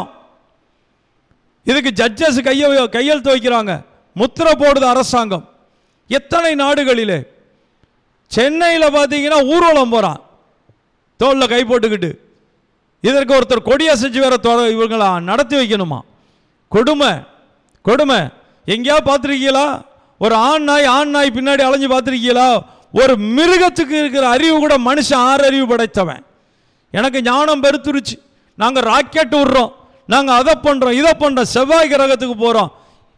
Speaker 1: இதுக்கு ஜட்ஜஸ் கைய கையெழுத்து வைக்கிறாங்க முத்திரை போடுது அரசாங்கம் எத்தனை நாடுகளிலே சென்னையில் பார்த்தீங்கன்னா ஊர்வலம் போகிறான் தோளில் கை போட்டுக்கிட்டு இதற்கு ஒருத்தர் கொடி அசைச்சு வேற தொட- இவங்களா நடத்தி வைக்கணுமா கொடுமை கொடுமை எங்கேயா பார்த்துருக்கீங்களா ஒரு ஆண் நாய் ஆண் நாய் பின்னாடி அலைஞ்சு பார்த்துருக்கீங்களா ஒரு மிருகத்துக்கு இருக்கிற அறிவு கூட மனுஷன் ஆறு அறிவு படைத்தவன் எனக்கு ஞானம் பெருத்துருச்சு நாங்கள் ராக்கெட் விடுறோம் நாங்கள் அதை பண்ணுறோம் இதை பண்ணுறோம் செவ்வாய் கிரகத்துக்கு போகிறோம்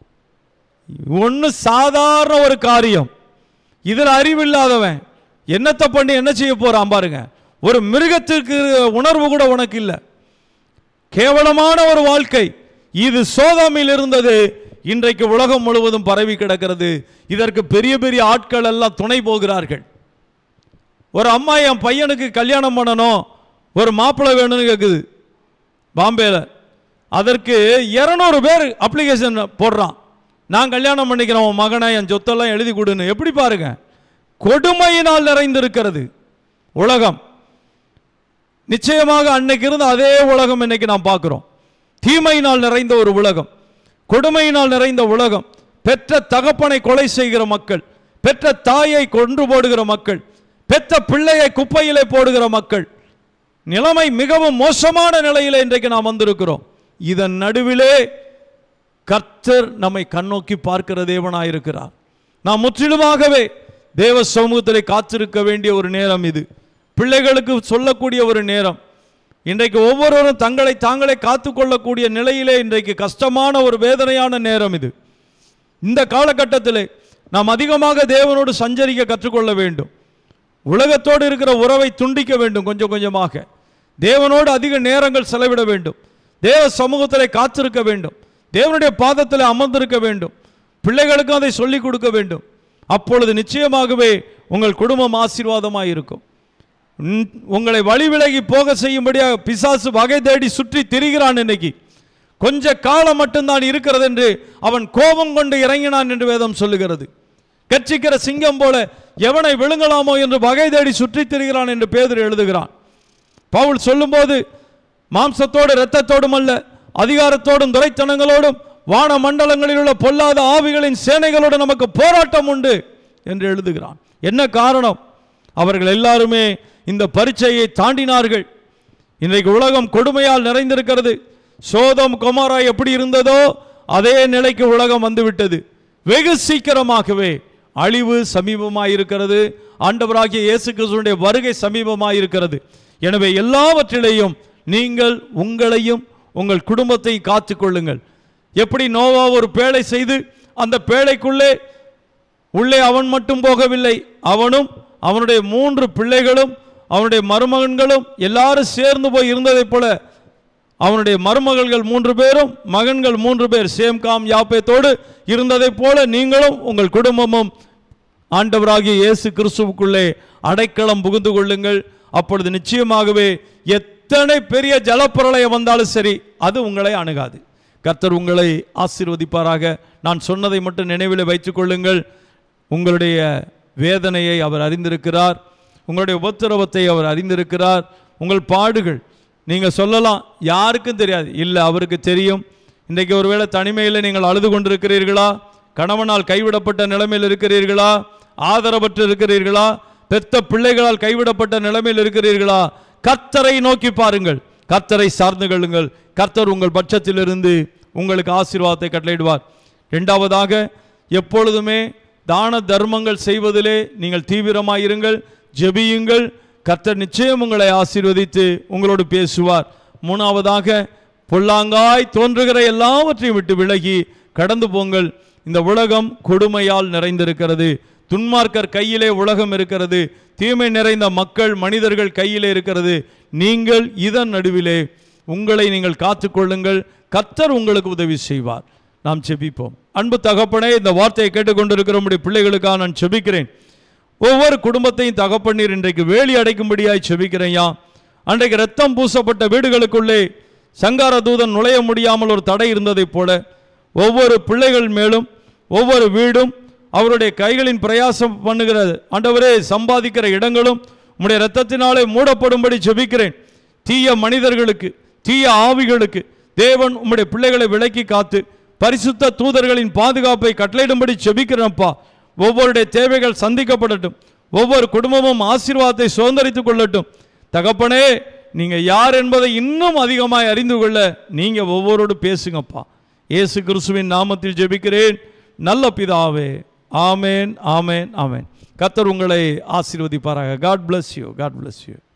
Speaker 1: ஒன்று சாதாரண ஒரு காரியம் இதில் அறிவு இல்லாதவன் என்னத்தை பண்ணி என்ன செய்ய போறான் பாருங்க ஒரு மிருகத்திற்கு உணர்வு கூட உனக்கு இல்லை கேவலமான ஒரு வாழ்க்கை இது சோதாமில் இருந்தது இன்றைக்கு உலகம் முழுவதும் பரவி கிடக்கிறது இதற்கு பெரிய பெரிய ஆட்கள் எல்லாம் துணை போகிறார்கள் ஒரு அம்மா என் பையனுக்கு கல்யாணம் பண்ணணும் ஒரு மாப்பிள்ளை வேணும்னு கேட்குது பாம்பேல அதற்கு இரநூறு பேர் அப்ளிகேஷன் போடுறான் நான் கல்யாணம் பண்ணிக்கிறேன் உன் மகனை என் சொத்தெல்லாம் எழுதி கொடுன்னு எப்படி பாருங்க கொடுமையினால் நிறைந்திருக்கிறது உலகம் நிச்சயமாக அன்னைக்கு இருந்த அதே உலகம் இன்னைக்கு நாம் பார்க்கிறோம் தீமையினால் நிறைந்த ஒரு உலகம் கொடுமையினால் நிறைந்த உலகம் பெற்ற தகப்பனை கொலை செய்கிற மக்கள் பெற்ற தாயை கொன்று போடுகிற மக்கள் பெற்ற பிள்ளையை குப்பையிலே போடுகிற மக்கள் நிலைமை மிகவும் மோசமான நிலையில் இன்றைக்கு நாம் வந்திருக்கிறோம் இதன் நடுவிலே கர்த்தர் நம்மை கண்ணோக்கி பார்க்கிற தேவனாயிருக்கிறார் நாம் முற்றிலுமாகவே தேவ சமூகத்திலே காத்திருக்க வேண்டிய ஒரு நேரம் இது பிள்ளைகளுக்கு சொல்லக்கூடிய ஒரு நேரம் இன்றைக்கு ஒவ்வொருவரும் தங்களை தாங்களே காத்துக்கொள்ளக்கூடிய நிலையிலே இன்றைக்கு கஷ்டமான ஒரு வேதனையான நேரம் இது இந்த காலகட்டத்திலே நாம் அதிகமாக தேவனோடு சஞ்சரிக்க கற்றுக்கொள்ள வேண்டும் உலகத்தோடு இருக்கிற உறவை துண்டிக்க வேண்டும் கொஞ்சம் கொஞ்சமாக தேவனோடு அதிக நேரங்கள் செலவிட வேண்டும் தேவ சமூகத்திலே காத்திருக்க வேண்டும் தேவனுடைய பாதத்திலே அமர்ந்திருக்க வேண்டும் பிள்ளைகளுக்கும் அதை சொல்லிக் கொடுக்க வேண்டும் அப்பொழுது நிச்சயமாகவே உங்கள் குடும்பம் ஆசீர்வாதமாக இருக்கும் உன்- உங்களை வழி விலகி போக செய்யும்படியாக பிசாசு வகை தேடி சுற்றி திரிகிறான் இன்னைக்கு கொஞ்ச காலம் மட்டும்தான் இருக்கிறது என்று அவன் கோபம் கொண்டு இறங்கினான் என்று வேதம் சொல்லுகிறது கர்ச்சிக்கிற சிங்கம் போல எவனை விழுங்கலாமோ என்று வகை தேடி சுற்றித் திரிகிறான் என்று பேதுரு எழுதுகிறான் பவுல் சொல்லும்போது மாம்சத்தோடு இரத்தத்தோடும் அல்ல அதிகாரத்தோடும் துரைத்தனங்களோடும் வான மண்டலங்களில் உள்ள பொல்லாத ஆவிகளின் சேனைகளோடு நமக்கு போராட்டம் உண்டு என்று எழுதுகிறான் என்ன காரணம் அவர்கள் எல்லாருமே இந்த பரீட்சையை தாண்டினார்கள் இன்றைக்கு உலகம் கொடுமையால் நிறைந்திருக்கிறது சோதம் கொமாரா எப்படி இருந்ததோ அதே நிலைக்கு உலகம் வந்துவிட்டது வெகு சீக்கிரமாகவே அழிவு சமீபமாயிருக்கிறது ஆண்டவராகிய இயேசு கிறிஸ்துவினுடைய வருகை சமீபமாயிருக்கிறது எனவே எல்லாவற்றிலேயும் நீங்கள் உங்களையும் உங்கள் குடும்பத்தை காத்துக்கொள்ளுங்கள் எப்படி நோவா ஒரு பேழை செய்து அந்த பேழைக்குள்ளே உள்ளே அவன் மட்டும் போகவில்லை அவனும் அவனுடைய மூன்று பிள்ளைகளும் அவனுடைய மருமகன்களும் எல்லாரும் சேர்ந்து போய் இருந்ததைப் போல அவனுடைய மருமகள்கள் மூன்று பேரும் மகன்கள் மூன்று பேர் சேம் காம் யாப்பேத்தோடு இருந்ததைப் போல நீங்களும் உங்கள் குடும்பமும் ஆண்டவராகிய இயேசு கிறிஸ்துவுக்குள்ளே அடைக்கலம் புகுந்து கொள்ளுங்கள் அப்பொழுது நிச்சயமாகவே எத்தனை பெரிய ஜலப்பிரளயம் வந்தாலும் சரி அது உங்களை அணுகாது கர்த்தர் உங்களை ஆசீர்வதிப்பாராக நான் சொன்னதை மட்டும் நினைவில் வைத்துக் கொள்ளுங்கள் உங்களுடைய வேதனையை அவர் அறிந்திருக்கிறார் உங்களுடைய உபத்திரவத்தை அவர் அறிந்திருக்கிறார் உங்கள் பாடுகள் நீங்கள் சொல்லலாம் யாருக்கும் தெரியாது இல்லை அவருக்கு தெரியும் இன்றைக்கு ஒருவேளை தனிமையில் நீங்கள் அழுது கொண்டிருக்கிறீர்களா கணவனால் கைவிடப்பட்ட நிலைமையில் இருக்கிறீர்களா ஆதரவற்று இருக்கிறீர்களா பெத்த பிள்ளைகளால் கைவிடப்பட்ட நிலைமையில் இருக்கிறீர்களா கர்த்தரை நோக்கி பாருங்கள் கர்த்தரை சார்ந்து கொள்ளுங்கள் கர்த்தர் உங்கள் பட்சத்திலிருந்து உங்களுக்கு ஆசீர்வாதத்தை கட்டளையிடுவார் இரண்டாவதாக எப்பொழுதுமே தான தர்மங்கள் செய்வதிலே நீங்கள் தீவிரமாயிருங்கள் ஜெபியுங்கள் கர்த்தர் நிச்சயம் உங்களை ஆசீர்வதித்து உங்களோடு பேசுவார் மூணாவதாக பொல்லாங்காய் தோன்றுகிற எல்லாவற்றையும் விட்டு விலகி கடந்து போங்கள் இந்த உலகம் கொடுமையால் நிறைந்திருக்கிறது துன்மார்க்கர் கையிலே உலகம் இருக்கிறது தீமை நிறைந்த மக்கள் மனிதர்கள் கையிலே இருக்கிறது நீங்கள் இதன் நடுவிலே உங்களை நீங்கள் காத்துக்கொள்ளுங்கள் கர்த்தர் உங்களுக்கு உதவி செய்வார் நாம் செபிப்போம் அன்பு தகப்பனே இந்த வார்த்தையை கேட்டுக்கொண்டிருக்கிற நம்முடைய பிள்ளைகளுக்காக நான் செபிக்கிறேன் ஒவ்வொரு குடும்பத்தையும் தகப்பண்ணீர் இன்றைக்கு வேலி அடைக்கும்படியாய் செபிக்கிறேன்யா அன்றைக்கு ரத்தம் பூசப்பட்ட வீடுகளுக்குள்ளே சங்கார தூதன் நுழைய முடியாமல் ஒரு தடை இருந்ததைப் போல ஒவ்வொரு பிள்ளைகள் மேலும் ஒவ்வொரு வீடும் அவருடைய கைகளின் பிரயாசம் பண்ணுகிற ஆண்டவரே சம்பாதிக்கிற இடங்களும் உம்முடைய இரத்தத்தினாலே மூடப்படும்படி ஜெபிக்கிறேன் தீய மனிதர்களுக்கு தீய ஆவிகளுக்கு தேவன் உம்முடைய பிள்ளைகளை விலக்கி காத்து பரிசுத்த தூதர்களின் பாதுகாப்பை கட்டளையிடும்படி செபிக்கிறேன்ப்பா ஒவ்வொருடைய தேவைகள் சந்திக்கப்படட்டும் ஒவ்வொரு குடும்பமும் ஆசீர்வாதத்தை சுதந்திரித்துக் கொள்ளட்டும் தகப்பனே நீங்க யார் என்பதை இன்னும் அதிகமாய் அறிந்து கொள்ள நீங்க ஒவ்வொருடு பேசுங்கப்பா இயேசு கிறிஸ்துவின் நாமத்தில் ஜெபிக்கிறேன் நல்ல பிதாவே ஆமேன் ஆமேன் ஆமேன் கர்த்தர் உங்களை ஆசீர்வதிப்பாராக God bless you God bless you